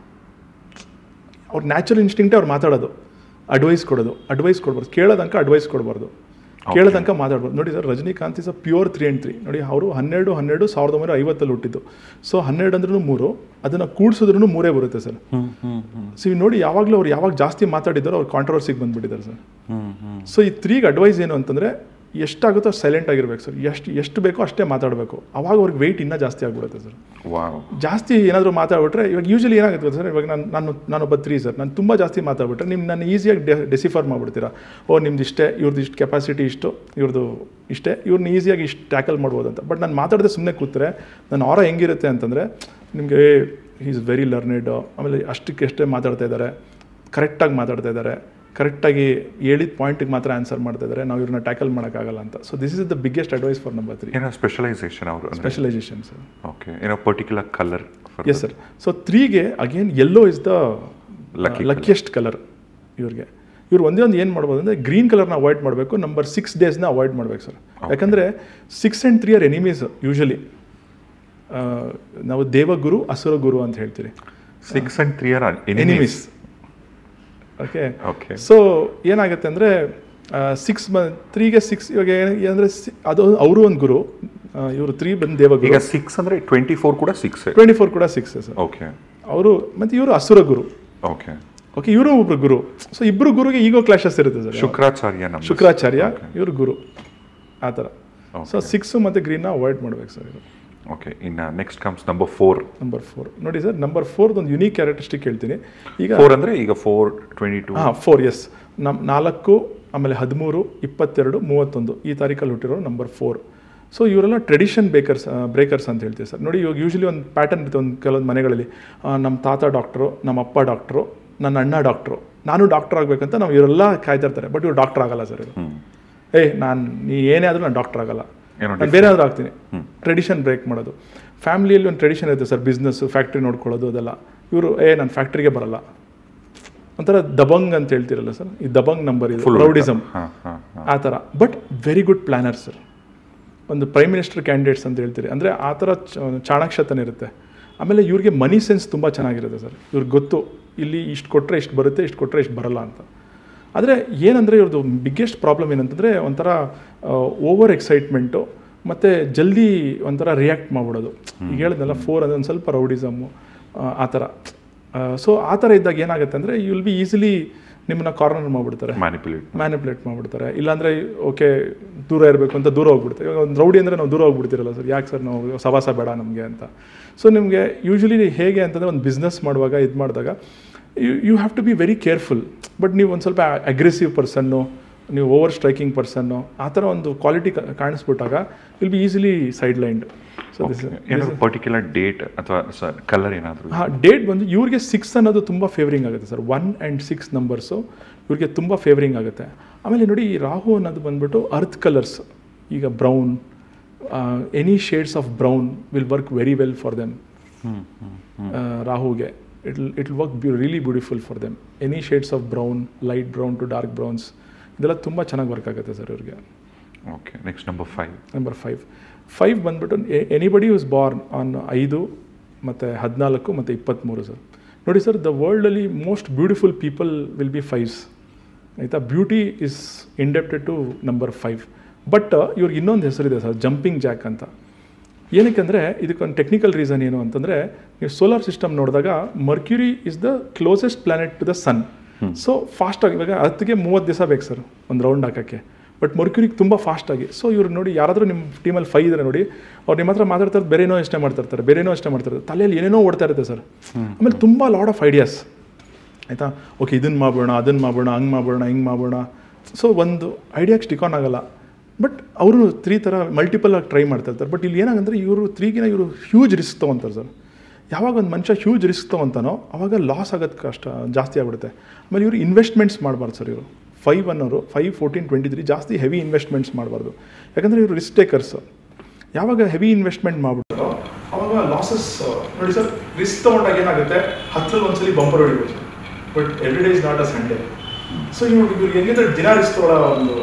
ಅವ್ರ ನ್ಯಾಚುರಲ್ ಇನ್ಸ್ಟಿಂಕ್ಟೇ ಅವ್ರು ಮಾತಾಡೋದು ಅಡ್ವೈಸ್ ಕೊಡೋದು ಅಡ್ವೈಸ್ ಕೊಡ್ಬಾರ್ದು ಕೇಳೋದಂಕ ಅಡ್ವೈಸ್ ಕೊಡಬಾರ್ದು ಕೇಳೋದಂಕ ಮಾತಾಡ್ಬಾರ್ದು ನೋಡಿ sir Rajinikanth is a pure three and three ನೋಡಿ ಅವರು ಹನ್ನೆರಡು ಹನ್ನೆರಡು ಸಾವಿರದ ಒಂಬೈನೂರ ಐವತ್ತಲ್ಲಿ ಹುಟ್ಟಿದ್ದು ಸೊ ಹನ್ನೆರಡು ಅಂದ್ರೂ ಮೂರು ಅದನ್ನು ಕೂಡಿಸಿದ್ರೂ ಮೂರೇ ಬರುತ್ತೆ ಸರ್ ಹ್ಞೂ ಹ್ಞೂ ಹ್ಞೂ ಸೊ ಇವ್ ನೋಡಿ ಯಾವಾಗಲೂ ಅವ್ರು ಯಾವಾಗ ಜಾಸ್ತಿ ಮಾತಾಡಿದ್ದಾರೋ ಅವ್ರು ಕಾಂಟ್ರವರ್ಸಿಗೆ ಬಂದ್ಬಿಟ್ಟಿದ್ದಾರೆ ಸರ್ ಹ್ಞೂ ಹ್ಞೂ ಸೊ ಈ ತ್ರೀಗೆ ಅಡ್ವೈಸ್ ಏನು ಅಂತಂದರೆ ಎಷ್ಟಾಗುತ್ತೋ ಸೈಲೆಂಟ್ ಆಗಿರ್ಬೇಕು ಸರ್ ಎಷ್ಟು ಎಷ್ಟು ಬೇಕೋ ಅಷ್ಟೇ ಮಾತಾಡಬೇಕು ಅವಾಗ ಅವ್ರಿಗೆ ವೆಯ್ಟ್ ಇನ್ನೂ ಜಾಸ್ತಿ ಆಗಿಬಿಡುತ್ತೆ ಸರ್ ವಾವ್ ಜಾಸ್ತಿ ಏನಾದರೂ ಮಾತಾಡ್ಬಿಟ್ರೆ ಇವಾಗ ಯೂಶಲಿ ಏನಾಗುತ್ತೆ ಗೊತ್ತಾ ಸರ್ ಇವಾಗ ನಾನು ನಾನು ನಾನೊಬ್ಬ ತ್ರೀ ಸರ್ ನಾನು ತುಂಬ ಜಾಸ್ತಿ ಮಾತಾಡ್ಬಿಟ್ರೆ ನಿಮ್ಮ ನಾನು ಈಸಿಯಾಗಿ ಡೆ ಡೆಸಿಫರ್ ಮಾಡಿಬಿಡ್ತೀರಾ ಓ ನಿಮ್ದು ಇಷ್ಟೇ ಇವ್ರದ್ದು ಇಷ್ಟು ಕೆಪಾಸಿಟಿ ಇಷ್ಟು ಇವ್ರದ್ದು ಇಷ್ಟೇ ಇವ್ರನ್ನ ಈಸಿಯಾಗಿ ಇಷ್ಟು ಟ್ಯಾಕಲ್ ಮಾಡ್ಬೋದು ಅಂತ ಬಟ್ ನಾನು ಮಾತಾಡದೆ ಸುಮ್ಮನೆ ಕೂತ್ರೆ ನನ್ನ ಆರ ಹೆಂಗಿರುತ್ತೆ ಅಂತಂದರೆ ನಿಮಗೆ ಈಸ್ ವೆರಿ ಲರ್ನೆಡ್ ಆಮೇಲೆ ಅಷ್ಟಕ್ಕೆ ಎಷ್ಟೇ ಮಾತಾಡ್ತಾ ಇದ್ದಾರೆ ಕರೆಕ್ಟಾಗಿ ಮಾತಾಡ್ತಾ ಇದ್ದಾರೆ ಕರೆಕ್ಟಾಗಿ ಹೇಳಿದ ಪಾಯಿಂಟಿಗೆ ಮಾತ್ರ ಆನ್ಸರ್ ಮಾಡ್ತಾ ಇದ್ದಾರೆ ನಾವು ಇವ್ರನ್ನ ಟ್ಯಾಕಲ್ ಮಾಡೋಕ್ಕಾಗಲ್ಲ ಅಂತ so this is the biggest advice for number three ಏನೋ ಸ್ಪೆಷಲೈಸೇಷನ್ ಅವರು ಅಂದರೆ ಸ್ಪೆಷಲೈಸೇಷನ್ ಸರ್ ಓಕೆ ಏನೋ particular colour yes sir so ತ್ರೀಗೆ again yellow is the Lucky luckiest colour ಇವ್ರಿಗೆ ಇವ್ರು ಒಂದೇ ಒಂದು ಏನು ಮಾಡ್ಬೋದು ಅಂದರೆ ಗ್ರೀನ್ ಕಲರ್ನ ಅವಾಯ್ಡ್ ಮಾಡಬೇಕು ನಂಬರ್ ಸಿಕ್ಸ್ ಡೇಸ್ನ ಅವಾಯ್ಡ್ ಮಾಡ್ಬೇಕು ಸರ್ ಯಾಕಂದರೆ six and three are enemies usually ನಾವು ದೇವಗುರು ಅಸುರ ಗುರು ಅಂತ ಹೇಳ್ತೀರಿ six and three are enemies enemies okay okay so ಏನಾಗುತ್ತೆ ಅಂದರೆ ಸಿಕ್ಸ್ ಬ ತ್ರೀಗೆ ಸಿಕ್ಸ್ ಇವಾಗ ಏನಂದರೆ ಅದು ಅವರು ಒಂದು ಗುರು ಇವರು ತ್ರೀ ಬಂದು ದೇವಗುರು ಈಗ ಸಿಕ್ಸ್ ಅಂದರೆ ಟ್ವೆಂಟಿ ಫೋರ್ ಕೂಡ ಸಿಕ್ಸ್ ಟ್ವೆಂಟಿ ಫೋರ್ ಕೂಡ ಸಿಕ್ಸ್ ಸರ್ ಓಕೆ ಅವರು ಮತ್ತು ಇವರು ಅಸುರ ಗುರು ಓಕೆ ಓಕೆ ಇವರು ಒಬ್ರು ಗುರು ಸೊ ಇಬ್ರು ಗುರುಗೆ ಈಗೋ ಕ್ಲಾಶಸ್ ಇರುತ್ತೆ ಸರ್ ಶುಕ್ರಾಚಾರ್ಯ ನಮ್ಮ ಶುಕ್ರಾಚಾರ್ಯ ಇವರು ಗುರು ಆ ಥರ ಸೊ Okay. ಸಿಕ್ಸು ಮತ್ತು ಗ್ರೀನ್ನ ಅವಾಯ್ಡ್ ಮಾಡ್ಬೇಕು ಸರ್ ಇದು ಓಕೆ ಇನ್ನು next comes number four number four ನೋಡಿ ಸರ್ ನಂಬರ್ ಫೋರ್ದು ಒಂದು ಯುನೀಕ್ ಕ್ಯಾರೆಕ್ಟರಿಸ್ಟಿಕ್ ಹೇಳ್ತೀನಿ ಈಗ ಫೋರ್ ಅಂದರೆ ಈಗ ಫೋರ್ ಟ್ವೆಂಟಿ ಟು ಹಾಂ ಫೋರ್ ಎಸ್ ನಮ್ಮ ನಾಲ್ಕು ಆಮೇಲೆ ಹದಿಮೂರು ಇಪ್ಪತ್ತೆರಡು ಮೂವತ್ತೊಂದು ಈ ತಾರೀಕಲ್ಲಿ ಹುಟ್ಟಿರೋ ನಂಬರ್ ಫೋರ್ ಸೊ ಇವರೆಲ್ಲ ಟ್ರೆಡಿಷನ್ ಬೇಕರ್ಸ್ ಬ್ರೇಕರ್ಸ್ ಅಂತ ಹೇಳ್ತೀವಿ ಸರ್ ನೋಡಿ ಇವಾಗ ಯೂಶಲಿ ಒಂದು ಪ್ಯಾಟರ್ನ್ ಇರುತ್ತೆ ಒಂದು ಕೆಲವೊಂದು ಮನೆಗಳಲ್ಲಿ ಆ, ನಮ್ಮ ತಾತ ಡಾಕ್ಟ್ರು ನಮ್ಮ ಅಪ್ಪ ಡಾಕ್ಟ್ರು ನನ್ನ ಅಣ್ಣ ಡಾಕ್ಟ್ರು ನಾನು ಡಾಕ್ಟರ್ ಆಗಬೇಕಂತ ನಾವು ಇವರೆಲ್ಲ ಕಾಯ್ತಾ ಇರ್ತಾರೆ ಬಟ್ ಇವ್ರು ಡಾಕ್ಟರ್ ಆಗಲ್ಲ ಸರ್ ಇದು ಹ್ಞೂ ಏಯ್ ನಾನು ನೀ ಏನೇ ಆದರೂ ನಾನು ಡಾಕ್ಟರ್ ಆಗಲ್ಲ ಏನೋ ನಾನು ಬೇರೆ ಆದರೂ ಆಗ್ತೀನಿ ಟ್ರೆಡಿಷನ್ ಬ್ರೇಕ್ ಮಾಡೋದು ಫ್ಯಾಮಿಲಿಯಲ್ಲಿ ಒಂದು ಟ್ರೆಡಿಷನ್ ಇರುತ್ತೆ ಸರ್ ಬಿಸ್ನೆಸ್ಸು ಫ್ಯಾಕ್ಟ್ರಿ ನೋಡ್ಕೊಳ್ಳೋದು ಅದೆಲ್ಲ ಇವರು ಏ ನಾನು ಫ್ಯಾಕ್ಟ್ರಿಗೆ ಬರಲ್ಲ ಒಂಥರ ದಬಂಗ್ ಅಂತ ಹೇಳ್ತಿರಲ್ಲ ಸರ್ ಈ ದಬಂಗ್ ನಂಬರ್ ಇದು ಫುಲ್ ಪ್ರೌಡಿಸಮ್ ಹಾಂ ಹಾಂ ಹಾಂ ಆ ಥರ but very good planner sir ಒಂದು ಪ್ರೈಮ್ ಮಿನಿಸ್ಟರ್ ಕ್ಯಾಂಡಿಡೇಟ್ಸ್ ಅಂತ ಹೇಳ್ತೀರಿ ಅಂದರೆ ಆ ಥರ ಚ- ಚಾಣಾಕ್ಷತನ ಇರುತ್ತೆ ಆಮೇಲೆ ಇವ್ರಿಗೆ ಮನಿ ಸೆನ್ಸ್ ತುಂಬ ಚೆನ್ನಾಗಿರುತ್ತೆ ಸರ್ ಇವ್ರಿಗೆ ಗೊತ್ತು ಇಲ್ಲಿ ಇಷ್ಟು ಕೊಟ್ಟರೆ ಇಷ್ಟು ಬರುತ್ತೆ ಇಷ್ಟು ಕೊಟ್ಟರೆ ಇಷ್ಟು ಬರಲ್ಲ ಅಂತ ಆದರೆ ಏನಂದರೆ ಇವ್ರದ್ದು ಬಿಗ್ಗೆಸ್ಟ್ ಪ್ರಾಬ್ಲಮ್ ಏನಂತಂದರೆ ಒಂಥರ ಓವರ್ ಎಕ್ಸೈಟ್ಮೆಂಟು ಮತ್ತು ಜಲ್ದಿ ಒಂಥರ ರಿಯಾಕ್ಟ್ ಮಾಡ್ಬಿಡೋದು ಈಗ ಹೇಳಿದ್ನಲ್ಲ ಫೋರ್ ಅಂದರೆ ಒಂದು ಸ್ವಲ್ಪ ರೌಡಿಸಮ್ಮು ಆ ಥರ ಸೊ ಆ ಥರ ಇದ್ದಾಗ ಏನಾಗುತ್ತೆ ಅಂದರೆ ಯು ವಿಲ್ ಬಿ ಈಸಿಲಿ ನಿಮ್ಮನ್ನ ಕಾರ್ನರ್ ಮಾಡಿಬಿಡ್ತಾರೆ ಮ್ಯಾನಿಪುಲೇಟ್ ಮ್ಯಾನಿಪುಲೇಟ್ ಮಾಡಿಬಿಡ್ತಾರೆ ಇಲ್ಲಾಂದರೆ ಓಕೆ ದೂರ ಇರಬೇಕು ಅಂತ ದೂರ ಹೋಗ್ಬಿಡ್ತಾರೆ ಇವಾಗ ಒಂದು ರೌಡಿ ಅಂದರೆ ನಾವು ದೂರ ಹೋಗ್ಬಿಡ್ತಿರಲ್ಲ ಸರ್ ಯಾಕೆ ಸರ್ ನಾವು ಸವಾಸ ಬೇಡ ನಮಗೆ ಅಂತ ಸೊ ನಿಮಗೆ ಯೂಶ್ವಲಿ ಹೇಗೆ ಅಂತಂದರೆ ಒಂದು ಬಿಸ್ನೆಸ್ ಮಾಡುವಾಗ ಇದು ಮಾಡಿದಾಗ you you have to be very careful but ನೀವು ಒಂದು ಸ್ವಲ್ಪ ಅಗ್ರೆಸಿವ್ ಪರ್ಸನ್ನು ನೀವು ಓವರ್ ಸ್ಟ್ರೈಕಿಂಗ್ ಪರ್ಸನ್ನು ಆ ಥರ ಒಂದು ಕ್ವಾಲಿಟಿ ಕಾಣಿಸ್ಬಿಟ್ಟಾಗ will be easily side lined so this ಏನಾದ್ರು ಪರ್ಟಿಕ್ಯುಲರ್ ಡೇಟ್ ಅಥವಾ ಸರ್ ಕಲರ್ ಏನಾದರೂ ಹಾಂ ಡೇಟ್ ಬಂದು ಇವ್ರಿಗೆ ಸಿಕ್ಸ್ ಅನ್ನೋದು ತುಂಬ ಫೇವರಿಂಗ್ ಆಗುತ್ತೆ sir one and six numbers ಇವ್ರಿಗೆ ತುಂಬ ಫೇವರಿಂಗ್ ಆಗುತ್ತೆ ಆಮೇಲೆ ನೋಡಿ ಈ ರಾಹು ಅನ್ನೋದು ಬಂದ್ಬಿಟ್ಟು ಅರ್ತ್ ಕಲರ್ಸ್ ಈಗ brown any shades of brown will work very well for them ರಾಹುಗೆ ಇಟ್ ಇಟ್ ವರ್ಕ್ ಬ್ಯೂ really beautiful for them any shades of brown light brown to dark browns ಇದೆಲ್ಲ ತುಂಬ ಚೆನ್ನಾಗಿ ವರ್ಕ್ ಆಗುತ್ತೆ ಸರ್ ಇವ್ರಿಗೆ okay next number five number five five ಬಂದ್ಬಿಟ್ಟು anybody who's born on ಐದು ಮತ್ತು ಹದಿನಾಲ್ಕು ಮತ್ತು ಇಪ್ಪತ್ತ್ಮೂರು ಸರ್ ನೋಡಿ ಸರ್ ದ ವರ್ಲ್ಡಲ್ಲಿ most beautiful people will B fives ಆಯಿತಾ beauty is indebted to number five but ಇವ್ರಿಗೆ ಇನ್ನೊಂದು ಹೆಸರಿದೆ ಸರ್ ಜಂಪಿಂಗ್ ಜಾಕ್ ಅಂತ ಏನಕ್ಕೆ ಅಂದರೆ ಇದಕ್ಕೊಂದು ಟೆಕ್ನಿಕಲ್ ರೀಸನ್ ಏನು ಅಂತಂದರೆ ನೀವು ಸೋಲಾರ್ ಸಿಸ್ಟಮ್ ನೋಡಿದಾಗ Mercury is the closest planet to the sun so ಫಾಸ್ಟಾಗಿ ಇವಾಗ ಹತ್ತಿಗೆ ಮೂವತ್ತು ದಿವಸ ಬೇಕು ಸರ್ ಒಂದು ರೌಂಡ್ ಹಾಕೋಕ್ಕೆ ಬಟ್ ಮರ್ಕ್ಯುರಿಗೆ ತುಂಬ ಫಾಸ್ಟಾಗಿ ಸೊ ಇವ್ರು ನೋಡಿ ಯಾರಾದರೂ ನಿಮ್ಮ ಟೀಮಲ್ಲಿ ಫೈ ಇದ್ದಾರೆ ನೋಡಿ ಅವ್ರು ನಿಮ್ಮ ಹತ್ರ ಮಾತಾಡ್ತಾರೆ ಬೇರೆನೋ ಇಷ್ಟೇ ಮಾಡ್ತಿರ್ತಾರೆ ಬೇರೆನೋ ಇಷ್ಟೇ ಮಾಡ್ತಿರ್ತಾರೆ ತಲೆಯಲ್ಲಿ ಏನೇನೋ ಓಡ್ತಾ ಇರುತ್ತೆ ಸರ್ ಆಮೇಲೆ ತುಂಬ ಲಾಡ್ ಆಫ್ ಐಡಿಯಾಸ್ ಆಯಿತಾ ಓಕೆ ಇದನ್ನು ಮಾಡೋಣ ಅದನ್ನು ಮಾಡೋಣ ಹಂಗೆ ಮಾಡೋಣ ಹಿಂಗೆ ಮಾಡೋಣ ಸೊ ಒಂದು ಐಡಿಯಾಗೆ ಸ್ಟಿಕ್ ಆನ್ ಆಗಲ್ಲ ಬಟ್ ಅವರು ತ್ರೀ ಥರ ಮಲ್ಟಿಪಲ್ ಆಗಿ ಟ್ರೈ ಮಾಡ್ತಾ ಇರ್ತಾರೆ ಬಟ್ ಇಲ್ಲಿ ಏನಾಗಂದ್ರೆ ಇವರು ತ್ರೀಗಿನ ಇವರು ಹ್ಯೂಜ್ ರಿಸ್ಕ್ ತೊಗೊತಾರೆ ಸರ್ ಯಾವಾಗ ಒಂದು ಮನುಷ್ಯ ಹ್ಯೂಜ್ ರಿಸ್ಕ್ ತೊಗೊತಾನೋ ಅವಾಗ ಲಾಸ್ ಆಗೋದು ಕಷ್ಟ ಜಾಸ್ತಿ ಆಗ್ಬಿಡುತ್ತೆ ಆಮೇಲೆ ಇವರು ಇನ್ವೆಸ್ಟ್ಮೆಂಟ್ಸ್ ಮಾಡಬಾರ್ದು ಸರ್ ಇವರು ಫೈವ್ ಅನ್ನೋರು ಫೈವ್ ಫೋರ್ಟೀನ್ ಟ್ವೆಂಟಿ ತ್ರೀ ಜಾಸ್ತಿ ಹೆವಿ ಇನ್ವೆಸ್ಟ್ಮೆಂಟ್ಸ್ ಮಾಡಬಾರ್ದು ಯಾಕಂದರೆ ಇವರು ರಿಸ್ಕ್ ಟೇಕರ್ಸ್ ಯಾವಾಗ ಹೆವಿ ಇನ್ವೆಸ್ಟ್ಮೆಂಟ್ ಮಾಡ್ಬಿಡ್ತಾರೋ ಅವಾಗ ಲಾಸಸ್ ನೋಡಿ ಸರ್ ರಿಸ್ಕ್ ತೊಗೊಂಡಾಗ ಏನಾಗುತ್ತೆ ಹತ್ತರಲ್ಲಿ ಒಂದ್ಸಲಿ ಬಂಪರ್ ಹೊಡಿಬೋದು sir but every day is not a Sunday so ಇವ್ರು ಇವ್ರಿಗೆ ಹೆಂಗಿದ್ರೆ ದಿನ ರಿಸ್ಕ್ ತೊಗೊಳ್ಳೋ ಒಂದು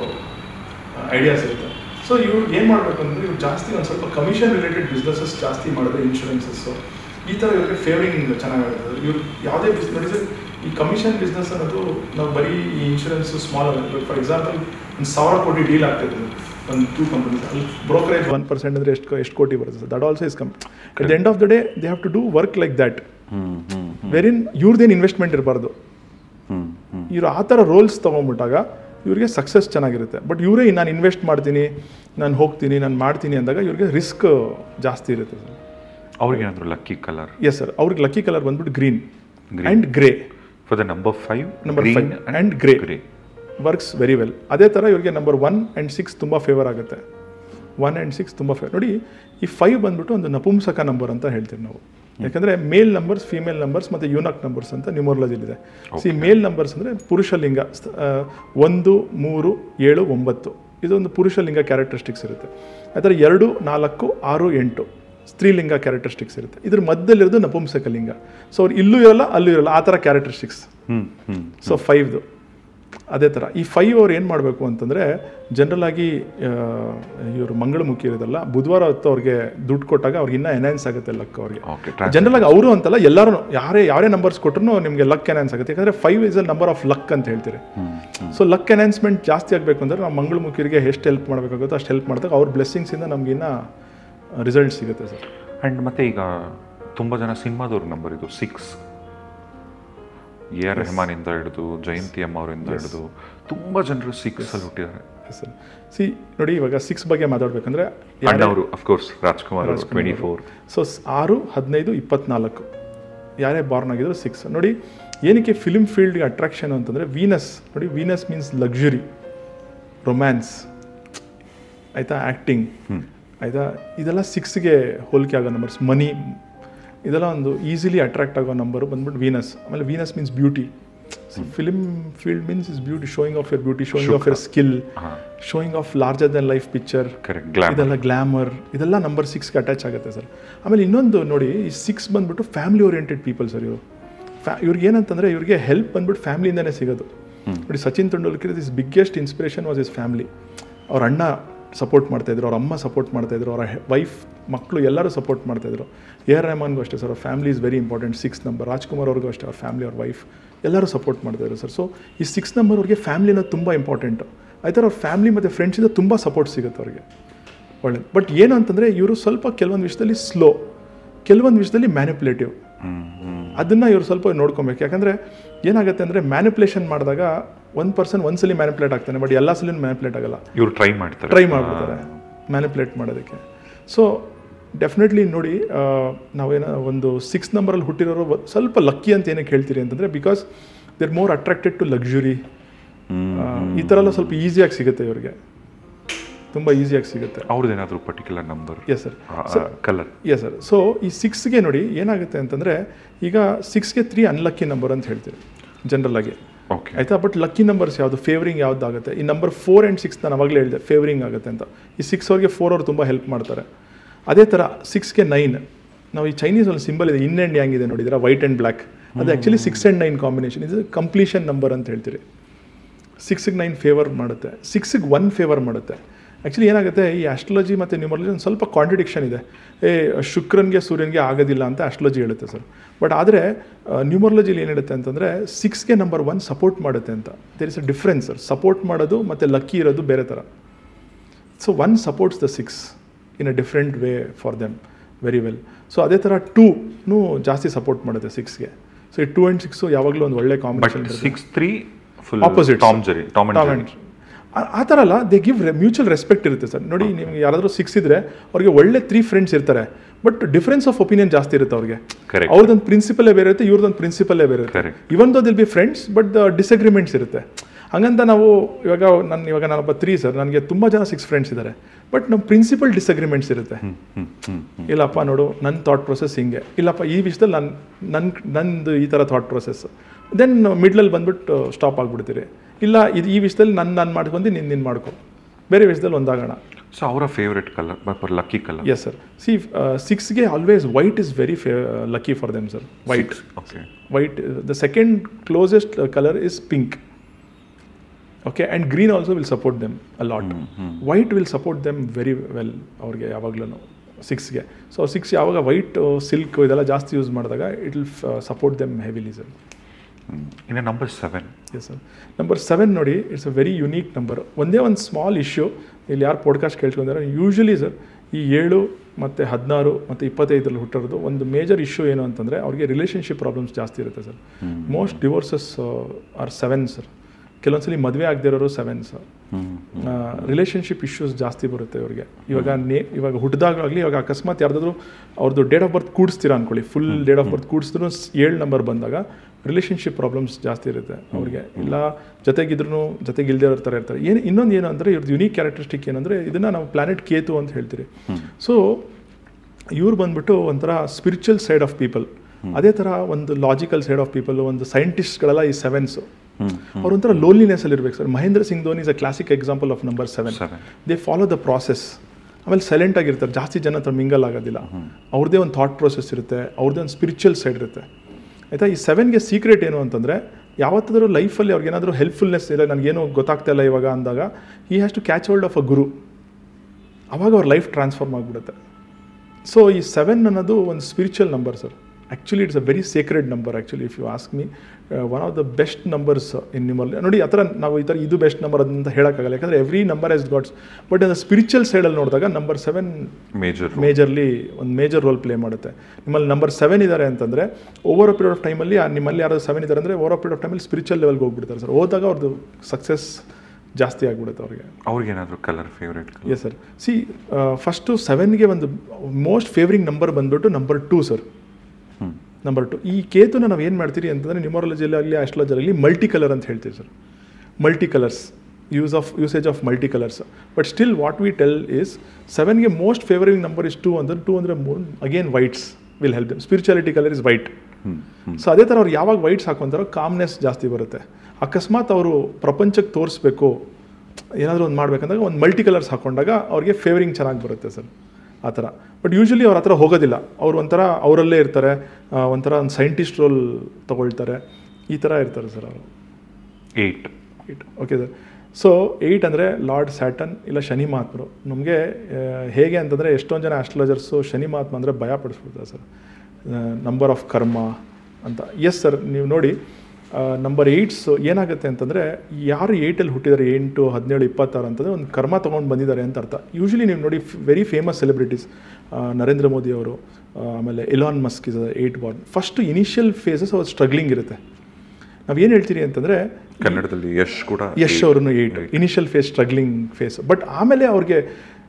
ಐಡಿಯಾಸ್ ಇರುತ್ತೆ ಸೊ ಇವ್ರು ಏನು ಮಾಡಬೇಕು ಅಂದರೆ ಇವ್ರು ಜಾಸ್ತಿ ಒಂದು ಸ್ವಲ್ಪ ಕಮಿಷನ್ ರಿಲೇಟೆಡ್ ಬಿಸ್ನೆಸಸ್ ಜಾಸ್ತಿ ಮಾಡಿದ್ರೆ ಇನ್ಶೂರೆನ್ಸಸ್ಸು ಈ ಥರ ಇವ್ರಿಗೆ ಫೇವರಿಂಗ್ ಚೆನ್ನಾಗಿರುತ್ತೆ ಇವ್ರು ಯಾವುದೇ ಬಿಸ್ ನೋಡಿ ಸರ್ ಈ ಕಮಿಷನ್ ಬಿಸ್ನೆಸ್ ಅನ್ನೋದು ನಾವು ಬರೀ ಈ ಇನ್ಶೂರೆನ್ಸ್ ಸ್ಮಾಲ್ ಫಾರ್ ಎಕ್ಸಾಂಪಲ್ ಒಂದು ಸಾವಿರ ಕೋಟಿ ಡೀಲ್ ಆಗ್ತದೆ ಒಂದು ಟೂ ಕಂಪನೀಸ್ ಅಲ್ಲಿ ಬ್ರೋಕರೇಜ್ ಒನ್ ಪರ್ಸೆಂಟ್ ಅಂದರೆ ಎಷ್ಟು ಎಷ್ಟು ಕೋಟಿ ಬರುತ್ತೆ sir that also is come at the end of the day they have to do work like that hmm hmm ವೆರಿನ್ ಇವ್ರದ್ದೇನು ಇನ್ವೆಸ್ಟ್ಮೆಂಟ್ ಇರಬಾರ್ದು ಹ್ಮ್ ಹ್ಮ್ ಇವರು ಆ ಥರ ರೋಲ್ಸ್ ತೊಗೊಂಬಿಟ್ಟಾಗ ಇವ್ರಿಗೆ ಸಕ್ಸಸ್ ಚೆನ್ನಾಗಿರುತ್ತೆ ಬಟ್ ಇವರೇ ನಾನು ಇನ್ವೆಸ್ಟ್ ಮಾಡ್ತೀನಿ ನಾನು ಹೋಗ್ತೀನಿ ನಾನು ಮಾಡ್ತೀನಿ ಅಂದಾಗ ಇವ್ರಿಗೆ ರಿಸ್ಕ್ ಜಾಸ್ತಿ ಇರುತ್ತೆ ಸರ್ ಅವ್ರಿಗೇನಾದ್ರು ಲಕ್ಕಿ ಕಲರ್ ಎಸ್ ಸರ್ ಅವ್ರಿಗೆ ಲಕ್ಕಿ ಕಲರ್ ಬಂದ್ಬಿಟ್ಟು green Green. And grey for the number five number five and grey works very well ಅದೇ ಥರ ಇವರಿಗೆ ನಂಬರ್ ಒನ್ ಆ್ಯಂಡ್ ಸಿಕ್ಸ್ ತುಂಬ ಫೇವರ್ ಆಗುತ್ತೆ ಒನ್ ಆ್ಯಂಡ್ ಸಿಕ್ಸ್ ತುಂಬ ಫೇವರ್ ನೋಡಿ ಈ ಫೈವ್ ಬಂದ್ಬಿಟ್ಟು ಒಂದು ನಪುಂಸಕ ನಂಬರ್ ಅಂತ ಹೇಳ್ತೀವಿ ನಾವು ಯಾಕಂದರೆ ಮೇಲ್ ನಂಬರ್ಸ್ ಫೀಮೇಲ್ ನಂಬರ್ಸ್ ಮತ್ತು ಯೂನಕ್ ನಂಬರ್ಸ್ ಅಂತ ನ್ಯೂಮರಾಲಜಿಲಿದೆ ಸಿ ಮೇಲ್ ನಂಬರ್ಸ್ ಅಂದರೆ ಪುರುಷ ಲಿಂಗ ಸ್- ಆ, ಒಂದು ಮೂರು ಏಳು ಒಂಬತ್ತು ಇದೊಂದು ಪುರುಷ ಲಿಂಗ ಕ್ಯಾರೆಕ್ಟರಿಸ್ಟಿಕ್ಸ್ ಇರುತ್ತೆ ಅದರ ಎರಡು ನಾಲ್ಕು ಆರು ಎಂಟು ಸ್ತ್ರೀಲಿಂಗ ಕ್ಯಾರೆಕ್ಟರಿಸ್ಟಿಕ್ಸ್ ಇರುತ್ತೆ ಇದ್ರ ಮಧ್ಯದಲ್ಲಿರೋದು ನಪುಂಸಕ ಲಿಂಗ ಸೊ ಅವ್ರು ಇಲ್ಲೂ ಇರಲ್ಲ ಅಲ್ಲೂ ಇರಲ್ಲ ಆ ಥರ ಕ್ಯಾರೆಕ್ಟರಿಸ್ಟಿಕ್ಸ್ ಹ್ಮ್ ಹ್ಮ್ ಸೊ ಫೈವ್ದು ಅದೇ ಥರ ಈ ಫೈವ್ ಅವ್ರು ಏನು ಮಾಡಬೇಕು ಅಂತಂದರೆ ಜನರಲ್ ಆಗಿ ಇವರು ಮಂಗಳಮುಖಿ ಇರೋದಲ್ಲ ಬುಧವಾರ ಹೊತ್ತು ಅವ್ರಿಗೆ ದುಡ್ಡು ಕೊಟ್ಟಾಗ ಅವ್ರಿಗೆ ಇನ್ನೂ ಎನ್ಹಾನ್ಸ್ ಆಗುತ್ತೆ ಲಕ್ ಅವ್ರಿಗೆ ಓಕೆ ಜನರಲ್ ಆಗಿ ಅವರು ಅಂತಲ್ಲ ಎಲ್ಲರೂ ಯಾರೇ ಯಾರೇ ನಂಬರ್ಸ್ ಕೊಟ್ಟರು ನಿಮಗೆ ಲಕ್ ಎನ್ಹಾನ್ಸ್ ಆಗುತ್ತೆ ಯಾಕಂದರೆ five is a number of luck ಅಂತ ಹೇಳ್ತೀರಿ hmm hmm so luck enhancement ಜಾಸ್ತಿ ಆಗಬೇಕು ಅಂದರೆ ನಾವು ಮಂಗಳಮುಖಿಯರಿಗೆ ಎಷ್ಟು ಹೆಲ್ಪ್ ಮಾಡಬೇಕಾಗುತ್ತೋ ಅಷ್ಟು ಹೆಲ್ಪ್ ಮಾಡಿದಾಗ ಅವ್ರ ಬ್ಲೆಸ್ಸಿಂಗ್ಸಿಂದ ನಮ್ಗೆ ಇನ್ನೂ ರಿಸಲ್ಟ್ ಸಿಗುತ್ತೆ ಸರ್ ಆ್ಯಂಡ್ ಮತ್ತೆ ಈಗ ತುಂಬ ಜನ ಸಿನಿಮಾದವ್ರ ನಂಬರ್ ಇದು ಸಿಕ್ಸ್ ಎ ಆರ್ ರೆಹಮಾನಿಂದ ಹಿಡಿದು ಜಯಂತಿ ಅಮ್ಮ ಅವರಿಂದ ಹಿಡಿದು ತುಂಬ ಜನರು ಸಿಕ್ಸ್ ಅಲ್ಲಿ ಹುಟ್ಟಿದ್ದಾರೆ ಸರ್ ಸಿ ನೋಡಿ ಇವಾಗ ಸಿಕ್ಸ್ ಬಗ್ಗೆ ಮಾತಾಡಬೇಕಂದ್ರೆ ಅಣ್ಣವರು ಅಫ್ಕೋರ್ಸ್ ರಾಜ್ಕುಮಾರ್ ಅವರು ಟ್ವೆಂಟಿ ಫೋರ್ ಸೊ ಸ್- ಆರು ಹದಿನೈದು ಇಪ್ಪತ್ನಾಲ್ಕು ಯಾರೇ ಬಾರ್ನ್ ಆಗಿದ್ರು ಸಿಕ್ಸ್ ನೋಡಿ ಏನಕ್ಕೆ ಫಿಲ್ಮ್ ಫೀಲ್ಡ್ಗೆ ಅಟ್ರಾಕ್ಷನ್ ಅಂತಂದರೆ ವೀನಸ್ ನೋಡಿ ವೀನಸ್ ಮೀನ್ಸ್ ಲಕ್ಸುರಿ ರೊಮ್ಯಾನ್ಸ್ ಆಯಿತಾ ಆ್ಯಕ್ಟಿಂಗ್ ಆಯಿತಾ ಇದೆಲ್ಲ ಸಿಕ್ಸ್ಗೆ ಹೋಲಿಕೆ ಆಗೋ ನಂಬರ್ಸ್ ಮನಿ ಇದೆಲ್ಲ ಒಂದು ಈಸಿಲಿ ಅಟ್ರಾಕ್ಟ್ ಆಗೋ ನಂಬರು ಬಂದ್ಬಿಟ್ಟು ವೀನಸ್ ಆಮೇಲೆ Venus means beauty film field means is beauty showing of your beauty showing of your skill ಹಾಂ showing of larger then life picture correct glam ಇದೆಲ್ಲ ಗ್ಲಾಮರ್ ಇದೆಲ್ಲ number ಸಿಕ್ಸ್ಗೆ attach ಆಗುತ್ತೆ sir ಆಮೇಲೆ ಇನ್ನೊಂದು ನೋಡಿ ಈ ಸಿಕ್ಸ್ ಬಂದ್ಬಿಟ್ಟು ಫ್ಯಾಮಿಲಿ ಓರಿಯೆಂಟೆಡ್ ಪೀಪಲ್ ಸರ್ ಇವರು ಫ್ಯಾ ಇವ್ರಿಗೆ ಏನಂತಂದರೆ ಇವ್ರಿಗೆ ಹೆಲ್ಪ್ ಬಂದ್ಬಿಟ್ಟು ಫ್ಯಾಮಿಲಿಯಿಂದನೇ ಸಿಗೋದು ನೋಡಿ Sachin Tendulkar is biggest inspiration was is family ಅವ್ರ ಅಣ್ಣ ಸಪೋರ್ಟ್ ಮಾಡ್ತಾಯಿದ್ರು ಅವ್ರ ಅಮ್ಮ ಸಪೋರ್ಟ್ ಮಾಡ್ತಾಯಿದ್ರು ಅವರ ವೈಫ್ ಮಕ್ಕಳು ಎಲ್ಲರೂ ಸಪೋರ್ಟ್ ಮಾಡ್ತಾಯಿದ್ರು ಎ ಆರ್ ರೆಹಮಾನ್ಗೂ ಅಷ್ಟೇ ಸರ್ ಅವ್ರ family is very important six number Rajkumar ಅವ್ರಿಗೂ ಅಷ್ಟೇ ಅವ್ರ ಫ್ಯಾಮಿಲಿ ಅವ್ರ ವೈಫ್ ಎಲ್ಲರೂ ಸಪೋರ್ಟ್ ಮಾಡ್ತಾಯಿದ್ರು ಸರ್ ಸೊ ಈ ಸಿಕ್ಸ್ ನಂಬರ್ ಅವ್ರಿಗೆ ಫ್ಯಾಮಿಲಿನ ತುಂಬ ಇಂಪಾರ್ಟೆಂಟು ಆಯ್ತು ಅವ್ರ ಫ್ಯಾಮಿಲಿ ಮತ್ತು ಫ್ರೆಂಡ್ಸಿಂದ ತುಂಬ ಸಪೋರ್ಟ್ ಸಿಗುತ್ತೆ ಅವ್ರಿಗೆ ಒಳ್ಳೇದು ಬಟ್ ಏನು ಅಂತಂದರೆ ಇವರು ಸ್ವಲ್ಪ ಕೆಲವೊಂದು ವಿಷಯದಲ್ಲಿ ಸ್ಲೋ ಕೆಲವೊಂದು ವಿಷಯದಲ್ಲಿ ಮ್ಯಾನಿಪುಲೇಟಿವ್ ಹ್ಮ್ ಹ್ಮ್ ಅದನ್ನು ಇವರು ಸ್ವಲ್ಪ ನೋಡ್ಕೊಬೇಕು ಯಾಕಂದರೆ ಏನಾಗುತ್ತೆ ಅಂದರೆ ಮ್ಯಾನಿಪುಲೇಷನ್ ಮಾಡಿದಾಗ ಒಂದು ಪರ್ಸನ್ ಒಂದ್ಸಲಿ ಮ್ಯಾನಿಪುಲೇಟ್ ಆಗ್ತಾನೆ ಬಟ್ ಎಲ್ಲ ಸಲ ಮ್ಯಾನಿಪುಲೇಟ್ ಆಗಲ್ಲ ಇವ್ರು ಟ್ರೈ ಮಾಡ್ತಾರೆ ಟ್ರೈ ಮಾಡ್ಬಿಡ್ತಾರೆ ಮ್ಯಾನಿಪುಲೇಟ್ ಮಾಡೋದಕ್ಕೆ ಸೊ ಡೆಫಿನೆಟ್ಲಿ ನೋಡಿ ಆ, ನಾವೇನೋ ಒಂದು ಸಿಕ್ಸ್ ನಂಬರಲ್ಲಿ ಹುಟ್ಟಿರೋರು ಒ- ಸ್ವಲ್ಪ ಲಕ್ಕಿ ಅಂತ ಏನಕ್ಕೆ ಹೇಳ್ತೀರಿ ಅಂತಂದರೆ because they are more attracted to luxury ಈ ಥರ ಎಲ್ಲ ಸ್ವಲ್ಪ ಈಸಿಯಾಗಿ ಸಿಗುತ್ತೆ ಇವ್ರಿಗೆ ತುಂಬ ಈಸಿಯಾಗಿ ಸಿಗುತ್ತೆ ಅವ್ರದ್ದೇನಾದರೂ particular number yes sir colour yes sir so ಈ ಸಿಕ್ಸ್ಗೆ ನೋಡಿ ಏನಾಗುತ್ತೆ ಅಂತಂದರೆ ಈಗ ಸಿಕ್ಸ್ಗೆ ತ್ರೀ ಅನ್ಲಕ್ಕಿ ನಂಬರ್ ಅಂತ ಹೇಳ್ತೀರಿ ಜನರಲ್ ಆಗಿ ಓಕೆ ಆಯಿತಾ ಬಟ್ ಲಕ್ಕಿ ನಂಬರ್ಸ್ ಯಾವುದು ಫೇವರಿಂಗ್ ಯಾವ್ದು ಆಗುತ್ತೆ ಈ ನಂಬರ್ ಫೋರ್ ಆ್ಯಂಡ್ ಸಿಕ್ಸ್ ನಾನು ಅವಾಗಲೇ ಹೇಳಿದೆ ಫೇವರಿಂಗ್ ಆಗುತ್ತೆ ಅಂತ ಈ ಸಿಕ್ಸ್ ಅವ್ರಿಗೆ ಫೋರ್ ಅವ್ರು ತುಂಬ ಹೆಲ್ಪ್ ಮಾಡ್ತಾರೆ ಅದೇ ಥರ ಸಿಕ್ಸ್ಗೆ ನೈನ್ ನಾವು ಈ ಚೈನೀಸ್ ಒಂದು ಸಿಂಬಲ್ ಇದೆ ಇನ್ ಆ್ಯಂಡ್ ಯಾಂಗ್ ಇದೆ ನೋಡಿದ್ರೆ ವೈಟ್ ಆ್ಯಂಡ್ ಬ್ಲ್ಯಾಕ್ ಅದು actually six and nine combination ಇದು ಕಂಪ್ಲೀಷನ್ ನಂಬರ್ ಅಂತ ಹೇಳ್ತೀರಿ ಸಿಕ್ಸಿಗೆ ನೈನ್ ಫೇವರ್ ಮಾಡುತ್ತೆ ಸಿಕ್ಸಿಗೆ ಒನ್ ಫೇವರ್ ಮಾಡುತ್ತೆ ಆ್ಯಕ್ಚುಲಿ ಏನಾಗುತ್ತೆ ಈ ಆಸ್ಟ್ರಾಲಜಿ ಮತ್ತು ನ್ಯೂಮರಾಲಜಿ ಒಂದು ಸ್ವಲ್ಪ ಕಾಂಟ್ರಡಿಕ್ಷನ್ ಇದೆ ಏ ಶುಕ್ರನ್ಗೆ ಸೂರ್ಯನಿಗೆ ಆಗೋದಿಲ್ಲ ಅಂತ ಆಸ್ಟ್ರಾಲಜಿ ಹೇಳುತ್ತೆ ಸರ್ ಬಟ್ ಆದರೆ ನ್ಯೂಮರಾಲಜಿಲಿ ಏನು ಹೇಳುತ್ತೆ ಅಂತಂದರೆ ಸಿಕ್ಸ್ಗೆ ನಂಬರ್ ಒನ್ ಸಪೋರ್ಟ್ ಮಾಡುತ್ತೆ ಅಂತ there is a difference sir support ಮಾಡೋದು ಮತ್ತು ಲಕ್ಕಿ ಇರೋದು ಬೇರೆ ಥರ so one supports the six in a different way for them very well so ಅದೇ ಥರ ಟೂನು ಜಾಸ್ತಿ ಸಪೋರ್ಟ್ ಮಾಡುತ್ತೆ ಸಿಕ್ಸ್ಗೆ ಸೊ ಈ ಟೂ ಆ್ಯಂಡ್ ಸಿಕ್ಸು ಯಾವಾಗಲೂ ಒಂದು ಒಳ್ಳೆ but combination six three full Opposite. Tom Jerry Tom Tom and and ಆ ಥರ ಅಲ್ಲ ದೇ ಗಿವ್ ಮ್ಯೂಚುವಲ್ ರೆಸ್ಪೆಕ್ಟ್ ಇರುತ್ತೆ ಸರ್ ನೋಡಿ ನಿಮ್ಗೆ ಯಾರಾದರೂ ಸಿಕ್ಸ್ ಇದ್ರೆ ಅವ್ರಿಗೆ ಒಳ್ಳೆ ತ್ರೀ ಫ್ರೆಂಡ್ಸ್ ಇರ್ತಾರೆ ಬಟ್ ಡಿಫ್ರೆನ್ಸ್ ಆಫ್ ಒಪಿನಿಯನ್ ಜಾಸ್ತಿ ಇರುತ್ತೆ ಅವ್ರಿಗೆ Correct. ಅವ್ರದ್ದೊಂದು ಪ್ರಿನ್ಸಿಪಲೇ ಬೇರೆ ಇರುತ್ತೆ ಇವ್ರದ್ದೊಂದು ಪ್ರಿನ್ಸಿಪಲೇ ಬೇರೆ ಇರುತ್ತೆ Correct. Even though they'll be friends but disagreements ಇರುತ್ತೆ ಹಂಗಂತ ನಾವು ಇವಾಗ ನನ್ನ ಇವಾಗ ನಾನೊಬ್ಬ ತ್ರೀ ಸರ್ ನನಗೆ ತುಂಬ ಜನ ಸಿಕ್ಸ್ ಫ್ರೆಂಡ್ಸ್ ಇದ್ದಾರೆ ಬಟ್ ನಮ್ಮ ಪ್ರಿನ್ಸಿಪಲ್ ಡಿಸಗ್ರಿಮೆಂಟ್ಸ್ ಇರುತ್ತೆ ಹ್ಮ್ ಹ್ಮ್ ಹ್ಮ್ ಇಲ್ಲಪ್ಪ ನೋಡು ನನ್ನ ಥಾಟ್ ಪ್ರೊಸೆಸ್ ಹಿಂಗೆ ಇಲ್ಲಪ್ಪ ಈ ವಿಷಯದಲ್ಲಿ ನನ್ನ ನನ್ನ ನಂದು ಈ ಥರ ಥಾಟ್ ಪ್ರೊಸೆಸ್ ದೆನ್ ಮಿಡ್ಲಲ್ಲಿ ಬಂದ್ಬಿಟ್ಟು ಸ್ಟಾಪ್ ಆಗಿಬಿಡ್ತೀರಿ ಇಲ್ಲ ಇದು ಈ ವಿಷಯದಲ್ಲಿ ನನ್ನ ನಾನು ಮಾಡ್ಕೊಂಡು ನಿನ್ನ ನಿನ್ನ ಮಾಡ್ಕೊ ಬೇರೆ ವಿಷಯದಲ್ಲಿ ಒಂದಾಗೋಣ ಸೊ ಅವರ favourite colour but lucky colour yes sir ಸಿ ಸಿಕ್ಸ್ಗೆ ಆಲ್ವೇಸ್ ವೈಟ್ ಇಸ್ ವೆರಿ ಫೇ lucky for them sir white okay white the second closest colour is pink okay and green also will support them a lot white will support them very well ಅವ್ರಿಗೆ ಯಾವಾಗಲೂ ಸಿಕ್ಸ್ಗೆ so six ಯಾವಾಗ white silk ಇದೆಲ್ಲ ಜಾಸ್ತಿ use ಮಾಡಿದಾಗ it will support them heavily sir ಇನ್ನು number seven S sir number seven ನೋಡಿ it's a very unique number ಒಂದೇ ಒಂದು ಸ್ಮಾಲ್ ಇಶ್ಯೂ ಇಲ್ಲಿ ಯಾರು ಪಾಡ್ಕಾಸ್ಟ್ ಕೇಳ್ಕೊಂಡಿದ್ದಾರೆ ಯೂಶಲಿ ಸರ್ ಈ ಏಳು ಮತ್ತು ಹದಿನಾರು ಮತ್ತು ಇಪ್ಪತ್ತೈದರಲ್ಲಿ ಹುಟ್ಟಿರೋದು ಒಂದು ಮೇಜರ್ ಇಶ್ಯೂ ಏನು ಅಂತಂದರೆ ಅವ್ರಿಗೆ ರಿಲೇಷನ್ಶಿಪ್ ಪ್ರಾಬ್ಲಮ್ಸ್ ಜಾಸ್ತಿ ಇರುತ್ತೆ sir most divorces are seven sir ಕೆಲವೊಂದ್ಸಲಿ ಮದುವೆ ಆಗದೇ ಇರೋರು ಸೆವೆನ್ ಸರ್ ರಿಲೇಷನ್ಶಿಪ್ ಇಶ್ಯೂಸ್ ಜಾಸ್ತಿ ಬರುತ್ತೆ ಇವ್ರಿಗೆ ಇವಾಗ ನೇ ಇವಾಗ ಹುಟ್ಟಿದಾಗಲಿ ಇವಾಗ ಅಕಸ್ಮಾತ್ ಯಾರ್ದಾದ್ರು ಅವ್ರದ್ದು ಡೇಟ್ ಆಫ್ ಬರ್ತ್ ಕೂಡಿಸ್ತೀರಾ ಅನ್ಕೊಳ್ಳಿ ಫುಲ್ ಡೇಟ್ ಆಫ್ ಬರ್ತ್ ಕೂಡಿಸಿದ್ರು ಏಳು ನಂಬರ್ ಬಂದಾಗ ರಿಲೇಷನ್ಶಿಪ್ ಪ್ರಾಬ್ಲಮ್ಸ್ ಜಾಸ್ತಿ ಇರುತ್ತೆ ಅವ್ರಿಗೆ ಇಲ್ಲ ಜೊತೆಗಿದ್ರು ಜೊತೆಗೆ ಇಲ್ದೇ ಇರೋ ಥರ ಇರ್ತಾರೆ ಏನು ಇನ್ನೊಂದು ಏನು ಅಂದರೆ ಇವ್ರದ್ದು ಯುನೀಕ್ ಕ್ಯಾರೆಕ್ಟರಿಸ್ಟಿಕ್ ಏನಂದರೆ ಇದನ್ನು ನಾವು ಪ್ಲಾನೆಟ್ ಕೇತು ಅಂತ ಹೇಳ್ತೀರಿ ಸೊ ಇವ್ರು ಬಂದ್ಬಿಟ್ಟು ಒಂಥರ ಸ್ಪಿರಿಚುವಲ್ ಸೈಡ್ ಆಫ್ ಪೀಪಲ್ ಅದೇ ಥರ ಒಂದು ಲಾಜಿಕಲ್ ಸೈಡ್ ಆಫ್ ಪೀಪಲ್ ಒಂದು ಸೈಂಟಿಸ್ಟ್ಗಳೆಲ್ಲ ಈ ಸೆವೆನ್ಸು ಅವ್ರು ಒಂಥರ ಲೋನ್ಲಿನೆಸ್ ಅಲ್ಲಿ ಇರ್ಬೇಕು sir Mahendra Singh Dhoni is a classic example of number seven Seven. They follow the process ಆಮೇಲೆ ಸೈಲೆಂಟ್ ಆಗಿರ್ತಾರೆ ಜಾಸ್ತಿ ಜನ ಹತ್ರ ಮಿಂಗಲ್ ಆಗೋದಿಲ್ಲ ಅವ್ರದ್ದೇ ಒಂದು ಥಾಟ್ ಪ್ರೊಸೆಸ್ ಇರುತ್ತೆ ಅವ್ರದ್ದೇ ಒಂದು ಸ್ಪಿರಿಚುವಲ್ ಸೈಡ್ ಇರುತ್ತೆ ಆಯಿತಾ ಈ ಸೆವೆನ್ಗೆ ಸೀಕ್ರೆಟ್ ಏನು ಅಂತಂದರೆ ಯಾವತ್ತಾದ್ರೂ ಲೈಫಲ್ಲಿ ಅವ್ರಿಗೇನಾದರೂ ಹೆಲ್ಪ್ಫುಲ್ನೆಸ್ ಇಲ್ಲ ನನಗೇನು ಗೊತ್ತಾಗ್ತಾ ಇಲ್ಲ ಇವಾಗ ಅಂದಾಗ ಈ has to catch hold of a guru ಅವಾಗ ಅವ್ರ ಲೈಫ್ ಟ್ರಾನ್ಸ್ಫಾರ್ಮ್ ಆಗಿಬಿಡುತ್ತೆ ಸೊ ಈ ಸೆವೆನ್ ಅನ್ನೋದು ಒಂದು spiritual number sir actually it's a very sacred number actually if you ask me one of the best numbers in ನಿಮ್ಮಲ್ಲಿ ನೋಡಿ ಆ ಥರ ನಾವು ಈ ಥರ ಇದು ಬೆಸ್ಟ್ ನಂಬರ್ ಅಂತ ಹೇಳೋಕ್ಕಾಗಲ್ಲ ಯಾಕಂದರೆ every number has got its but in spiritual ಸೈಡಲ್ಲಿ ನೋಡಿದಾಗ ನಂಬರ್ ಸೆವೆನ್ ಮೇಜರ್ ಮೇಜರ್ಲಿ ಒಂದು ಮೇಜರ್ ರೋಲ್ ಪ್ಲೇ ಮಾಡುತ್ತೆ ನಿಮ್ಮಲ್ಲಿ ನಂಬರ್ ಸೆವೆನ್ ಇದ್ದಾರೆ ಅಂತಂದರೆ ಓವರ್ ಅ ಪೀರಿಯಡ್ ಆಫ್ ಟೈಮಲ್ಲಿ ನಿಮ್ಮಲ್ಲಿ ಯಾರು ಸೆವೆನ್ ಇದ್ದಾರೆ ಅಂದರೆ ಓವರ್ ಅ ಪೀರಿಯಡ್ ಆಫ್ ಟೈಮಲ್ಲಿ ಸ್ಪಿರಿಚುವಲ್ ಲೆವೆಲ್ಗೆ ಹೋಗ್ಬಿಡ್ತಾರೆ ಸರ್ ಹೋದಾಗ ಅವ್ರದ್ದು ಸಕ್ಸಸ್ ಜಾಸ್ತಿ ಆಗಿಬಿಡುತ್ತೆ ಅವ್ರಿಗೆ ಅವ್ರಿಗೇನಾದರೂ ಕಲರ್ ಫೇವ್ರೇಟ್ ಎಸ್ ಸರ್ ಸಿ ಫಸ್ಟು ಸೆವೆನ್ಗೆ ಒಂದು ಮೋಸ್ಟ್ ಫೇವ್ರಿಂಗ್ ನಂಬರ್ ಬಂದ್ಬಿಟ್ಟು number two sir hmm number two ಈ ಕೇತುನ ನಾವು ಏನು ಮಾಡ್ತೀರಿ ಅಂತಂದರೆ ನ್ಯೂಮರಾಲಜಿಯಲ್ಲಿ ಆಗಲಿ ಆಸ್ಟ್ರಾಲಜಿಯಲ್ಲಿ ಮಲ್ಟಿ ಕಲರ್ ಅಂತ ಹೇಳ್ತೀವಿ sir multi colours use of usage of multi colours but still what we tell is ಸೆವೆನ್ಗೆ most favouring number is two ಅಂದರೆ ಟೂ ಅಂದರೆ ಮೂರು again whites will help them spirituality colour is white hmm hmm so ಅದೇ ಥರ ಅವ್ರು ಯಾವಾಗ whites ಹಾಕೊಂತಾರೋ calmness ಜಾಸ್ತಿ ಬರುತ್ತೆ ಅಕಸ್ಮಾತ್ ಅವರು ಪ್ರಪಂಚಕ್ಕೆ ತೋರಿಸ್ಬೇಕು ಏನಾದರೂ ಒಂದು ಮಾಡ್ಬೇಕಂದಾಗ ಒಂದು ಮಲ್ಟಿ ಕಲರ್ಸ್ ಹಾಕೊಂಡಾಗ ಅವ್ರಿಗೆ ಫೇವರಿಂಗ್ ಚೆನ್ನಾಗಿ ಬರುತ್ತೆ ಸರ್ ಆ ಥರ ಬಟ್ ಯೂಶ್ವಲಿ ಅವ್ರ ಹತ್ರ ಹೋಗೋದಿಲ್ಲ ಅವ್ರು ಒಂಥರ ಅವರಲ್ಲೇ ಇರ್ತಾರೆ ಆ, ಒಂಥರ ಒಂದು ಸೈಂಟಿಸ್ಟ್ ರೋಲ್ ತೊಗೊಳ್ತಾರೆ ಈ ಥರ ಇರ್ತಾರೆ ಸರ್ ಅವರು eight eight okay sir so eight ಅಂದರೆ ಲಾರ್ಡ್ ಸ್ಯಾಟನ್ ಇಲ್ಲ ಶನಿ ಮಹಾತ್ಮರು ನಮಗೆ ಹೇಗೆ ಅಂತಂದರೆ ಎಷ್ಟೊಂದು ಜನ ಆಸ್ಟ್ರಾಲಜರ್ಸು ಶನಿ ಮಹಾತ್ಮ ಅಂದರೆ ಭಯ ಪಡಿಸ್ಬಿಡ್ತಾರೆ ಸರ್ ನಂಬರ್ ಆಫ್ ಕರ್ಮ ಅಂತ ಎಸ್ ಸರ್ ನೀವು ನೋಡಿ ನಂಬರ್ ಏಯ್ಟ್ಸ್ ಏನಾಗುತ್ತೆ ಅಂತಂದರೆ ಯಾರು ಏಯ್ಟಲ್ಲಿ ಹುಟ್ಟಿದ್ದಾರೆ ಎಂಟು ಹದಿನೇಳು ಇಪ್ಪತ್ತಾರು ಅಂತಂದರೆ ಒಂದು ಕರ್ಮ ತೊಗೊಂಡು ಬಂದಿದ್ದಾರೆ ಅಂತ ಅರ್ಥ ಯೂಶ್ವಲಿ ನೀವು ನೋಡಿ very famous celebrities Narendra Modi ಅವರು ಆ, ಆಮೇಲೆ Elon Musk is eight born first initial phases ಅವ್ರು ಸ್ಟ್ರಗ್ಲಿಂಗ್ ಇರುತ್ತೆ ನಾವೇನು ಹೇಳ್ತೀರಿ ಅಂತಂದರೆ ಕನ್ನಡದಲ್ಲಿ ಯಶ್ ಕೂಡ ಯಶ್ ಅವ್ರನ್ನು eight initial phase struggling phase but ಆಮೇಲೆ ಅವ್ರಿಗೆ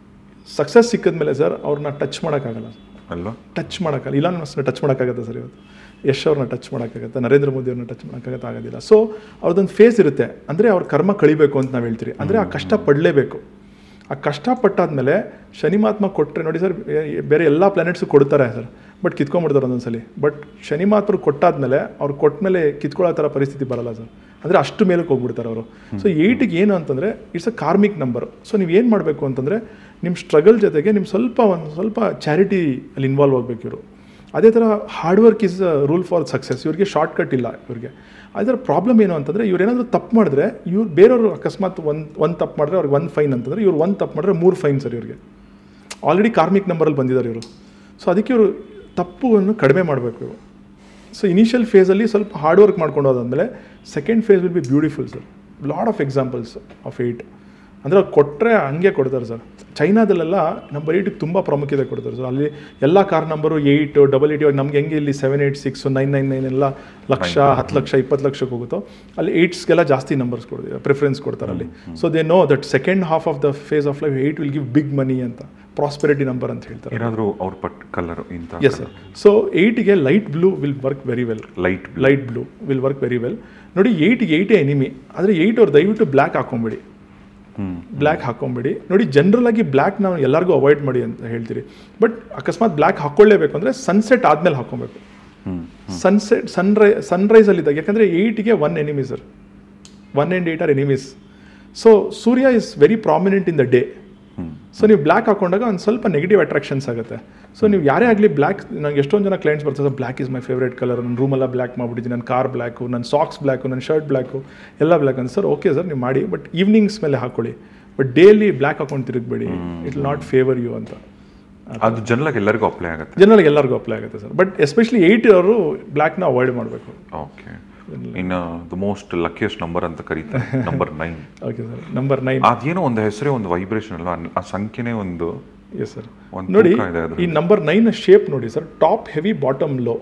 ಸಕ್ಸಸ್ ಸಿಕ್ಕಿದ್ಮೇಲೆ ಸರ್ ಅವ್ರನ್ನ ಟಚ್ ಮಾಡೋಕ್ಕಾಗಲ್ಲ ಅಲ್ವಾ ಟಚ್ ಮಾಡೋಕ್ಕಲ್ಲ ಇಲಾನ್ ಮಸ್ಕ್ನ ಟಚ್ ಮಾಡೋಕ್ಕಾಗತ್ತೆ ಸರ್ ಇವತ್ತು ಯಶ್ ಅವ್ರನ್ನ ಟಚ್ ಮಾಡೋಕ್ಕಾಗತ್ತೆ ನರೇಂದ್ರ ಮೋದಿ ಅವ್ರನ್ನ ಟಚ್ ಮಾಡೋಕ್ಕಾಗತ್ತೆ ಆಗೋದಿಲ್ಲ ಸೊ ಅವ್ರದ್ದೊಂದು ಫೇಸ್ ಇರುತ್ತೆ ಅಂದರೆ ಅವ್ರ ಕರ್ಮ ಕಳಿಬೇಕು ಅಂತ ನಾವು ಹೇಳ್ತೀರಿ ಅಂದರೆ ಆ ಕಷ್ಟ ಪಡಲೇಬೇಕು ಆ ಕಷ್ಟ ಪಟ್ಟಾದ್ಮೇಲೆ ಶನಿ ಮಹಾತ್ಮ ಕೊಟ್ಟರೆ ನೋಡಿ ಸರ್ ಬೇರೆ ಎಲ್ಲ ಪ್ಲಾನೆಟ್ಸು ಕೊಡ್ತಾರೆ ಸರ್ ಬಟ್ ಕಿತ್ಕೊಂಡ್ಬಿಡ್ತಾರೆ ಒಂದೊಂದ್ಸಲಿ ಬಟ್ ಶನಿ ಮಹಾತ್ಮರು ಕೊಟ್ಟಾದ್ಮೇಲೆ ಅವ್ರು ಕೊಟ್ಮೇಲೆ ಕಿತ್ಕೊಳ್ಳೋ ಥರ ಪರಿಸ್ಥಿತಿ ಬರಲ್ಲ ಸರ್ ಅಂದರೆ ಅಷ್ಟು ಮೇಲಕ್ಕೆ ಹೋಗ್ಬಿಡ್ತಾರೆ ಅವರು ಸೊ ಏಯ್ಟಿಗೆ ಏನು ಅಂತಂದರೆ it's a karmic number so ನೀವು ಏನು ಮಾಡಬೇಕು ಅಂತಂದರೆ ನಿಮ್ಮ ಸ್ಟ್ರಗಲ್ ಜೊತೆಗೆ ನಿಮ್ಮ ಸ್ವಲ್ಪ ಒಂದು ಸ್ವಲ್ಪ ಚಾರಿಟಿ ಅಲ್ಲಿ ಇನ್ವಾಲ್ವ್ ಆಗಬೇಕು ಇವರು ಅದೇ ಥರ hard work is rule for success ಇವ್ರಿಗೆ ಶಾರ್ಟ್ ಕಟ್ ಇಲ್ಲ ಇವ್ರಿಗೆ ಅದರ ಪ್ರಾಬ್ಲಮ್ ಏನು ಅಂತಂದರೆ ಇವ್ರು ಏನಾದರೂ ತಪ್ಪು ಮಾಡಿದ್ರೆ ಇವ್ರು ಬೇರೆಯವರು ಅಕಸ್ಮಾತ್ ಒಂದು ಒಂದು ತಪ್ಪು ಮಾಡಿದ್ರೆ ಅವ್ರಿಗೆ ಒಂದು ಫೈನ್ ಅಂತಂದರೆ ಇವ್ರು ಒಂದು ತಪ್ಪು ಮಾಡಿದ್ರೆ ಮೂರು ಫೈನ್ ಸರ್ ಇವ್ರಿಗೆ ಆಲ್ರೆಡಿ ಕಾರ್ಮಿಕ್ ನಂಬರಲ್ಲಿ ಬಂದಿದ್ದಾರೆ ಇವರು ಸೊ ಅದಕ್ಕೆ ಇವರು ತಪ್ಪುವನ್ನು ಕಡಿಮೆ ಮಾಡಬೇಕು ಇವರು ಸೊ ಇನಿಷಿಯಲ್ ಫೇಸಲ್ಲಿ ಸ್ವಲ್ಪ ಹಾರ್ಡ್ ವರ್ಕ್ ಮಾಡ್ಕೊಂಡು ಹೋದಾದ್ಮೇಲೆ second phase will be beautiful sir lot of examples of eight ಅಂದರೆ ಅವ್ರು ಕೊಟ್ಟರೆ ಹಂಗೆ ಕೊಡ್ತಾರೆ ಸರ್ ಚೈನಾದಲ್ಲೆಲ್ಲ ನಂಬರ್ ಏಯ್ಟಿಗೆ ತುಂಬ ಪ್ರಾಮುಖ್ಯತೆ ಕೊಡ್ತಾರೆ ಸರ್ ಅಲ್ಲಿ ಎಲ್ಲ car number eight double eight ಇವಾಗ ನಮ್ಗೆ ಹೆಂಗೆ ಇಲ್ಲಿ seven eight six nine nine nine ಎಲ್ಲ ಲಕ್ಷ ಹತ್ತು ಲಕ್ಷ ಇಪ್ಪತ್ತು ಲಕ್ಷಕ್ಕೆ ಹೋಗುತ್ತೋ ಅಲ್ಲಿ ಏಯ್ಟ್ಸ್ಗೆಲ್ಲ ಜಾಸ್ತಿ ನಂಬರ್ಸ್ ಕೊಡ್ತೀವಿ ಪ್ರಿಫರೆನ್ಸ್ ಕೊಡ್ತಾರೆ ಅಲ್ಲಿ so they know that second half of the phase of life eight will give big money ಅಂತ ಪ್ರಾಸ್ಪೆರಿಟಿ ನಂಬರ್ ಅಂತ ಹೇಳ್ತಾರೆ ಏನಾದರೂ ಅವ್ರ ಪಟ್ ಕಲರ್ ಇಂಥ ಎಸ್ ಸರ್ ಸೊ ಏಯ್ಟಿಗೆ light blue will work very well light light blue will work very well ನೋಡಿ ಏಯ್ಟಿಗೆ ಏಯ್ಟೇ enemy ಆದರೆ ಏಯ್ಟ್ ಅವ್ರು ದಯವಿಟ್ಟು ಬ್ಲ್ಯಾಕ್ ಹಾಕೊಂಬಿಡಿ ಹ್ಮ್ ಬ್ಲ್ಯಾಕ್ ಹಾಕೊಂಬಿಡಿ ನೋಡಿ ಜನರಲ್ ಆಗಿ ಬ್ಲ್ಯಾಕ್ ನಾವು ಎಲ್ಲರಿಗೂ ಅವಾಯ್ಡ್ ಮಾಡಿ ಅಂತ ಹೇಳ್ತೀರಿ ಬಟ್ ಅಕಸ್ಮಾತ್ ಬ್ಲ್ಯಾಕ್ ಹಾಕೊಳ್ಳೇಬೇಕು ಅಂದರೆ ಸನ್ಸೆಟ್ ಆದಮೇಲೆ ಹಾಕೊಬೇಕು ಹ್ಮ್ ಸನ್ಸೆಟ್ ಸನ್ರೈ ಸನ್ರೈಸಲ್ಲಿದ್ದಾಗ ಯಾಕಂದರೆ ಏಯ್ಟಿಗೆ one enemy sir one and eight are enemies so Surya is very prominent in the day hmm so ನೀವು ಬ್ಲ್ಯಾಕ್ ಹಾಕೊಂಡಾಗ ಒಂದು ಸ್ವಲ್ಪ ನೆಗೆಟಿವ್ ಅಟ್ರಾಕ್ಷನ್ಸ್ ಆಗುತ್ತೆ ಸೊ ನೀವು ಯಾರೇ ಆಗಲಿ ಬ್ಲ್ಯಾಕ್ ನಂಗೆ ಎಷ್ಟೊಂದು ಜನ ಕ್ಲೈಂಟ್ಸ್ ಬರ್ತಾರೆ black is my favourite colour ನನ್ನ ರೂಮೆಲ್ಲ ಬ್ಲ್ಯಾಕ್ ಮಾಡಿಬಿಟ್ಟಿದ್ದೀನಿ ನನ್ನ ಕಾರ್ ಬ್ಲ್ಯಾಕು ನನ್ನ ಸಾಕ್ಸ್ ಬ್ಲ್ಯಾಕು ನನ್ನ ಶರ್ಟ್ ಬ್ಲ್ಯಾಕು ಎಲ್ಲ ಬ್ಲ್ಯಾಕ್ ಅಂತ ಸರ್ ಓಕೆ ಸರ್ ನೀವು ಮಾಡಿ ಬಟ್ ಈವ್ನಿಂಗ್ಸ್ ಮೇಲೆ ಹಾಕೊಳ್ಳಿ ಬಟ್ ಡೇಲಿ ಬ್ಲ್ಯಾಕ್ ಹಾಕೊಂಡು ತಿರುಗಬೇಡಿ it will not favour you ಅಂತ ಅದು ಜನಲಾಗಿ ಎಲ್ಲರಿಗೂ ಅಪ್ಲೈ ಆಗುತ್ತೆ ಜನರಲ್ಗೆ ಎಲ್ಲರಿಗೂ ಅಪ್ಲೈ ಆಗುತ್ತೆ ಸರ್ ಬಟ್ ಎಸ್ಪೆಷಲಿ ಏಯ್ಟ್ ಅವರು ಬ್ಲ್ಯಾಕ್ನ ಅವಾಯ್ಡ್ ಮಾಡಬೇಕು ಓಕೆ ಇನ್ನು ದ ಮೋಸ್ಟ್ ಲಕ್ಕಿಯಸ್ಟ್ ನಂಬರ್ ಅಂತ ಕರೀತಾರೆ number nine okay sir number nine ಅದೇನೋ ಒಂದು ಹೆಸರೇ ಒಂದು ವೈಬ್ರೇಷನ್ ಅಲ್ವಾ ಆ ಸಂಖ್ಯೆನೇ ಒಂದು ಎಸ್ ಸರ್ ಒಂದು ನೋಡಿ ತೂಕ ಇದೆ ಅದ್ರಲ್ಲಿ. ಈ ನಂಬರ್ ನೈನ್ ಶೇಪ್ ನೋಡಿ sir top heavy bottom low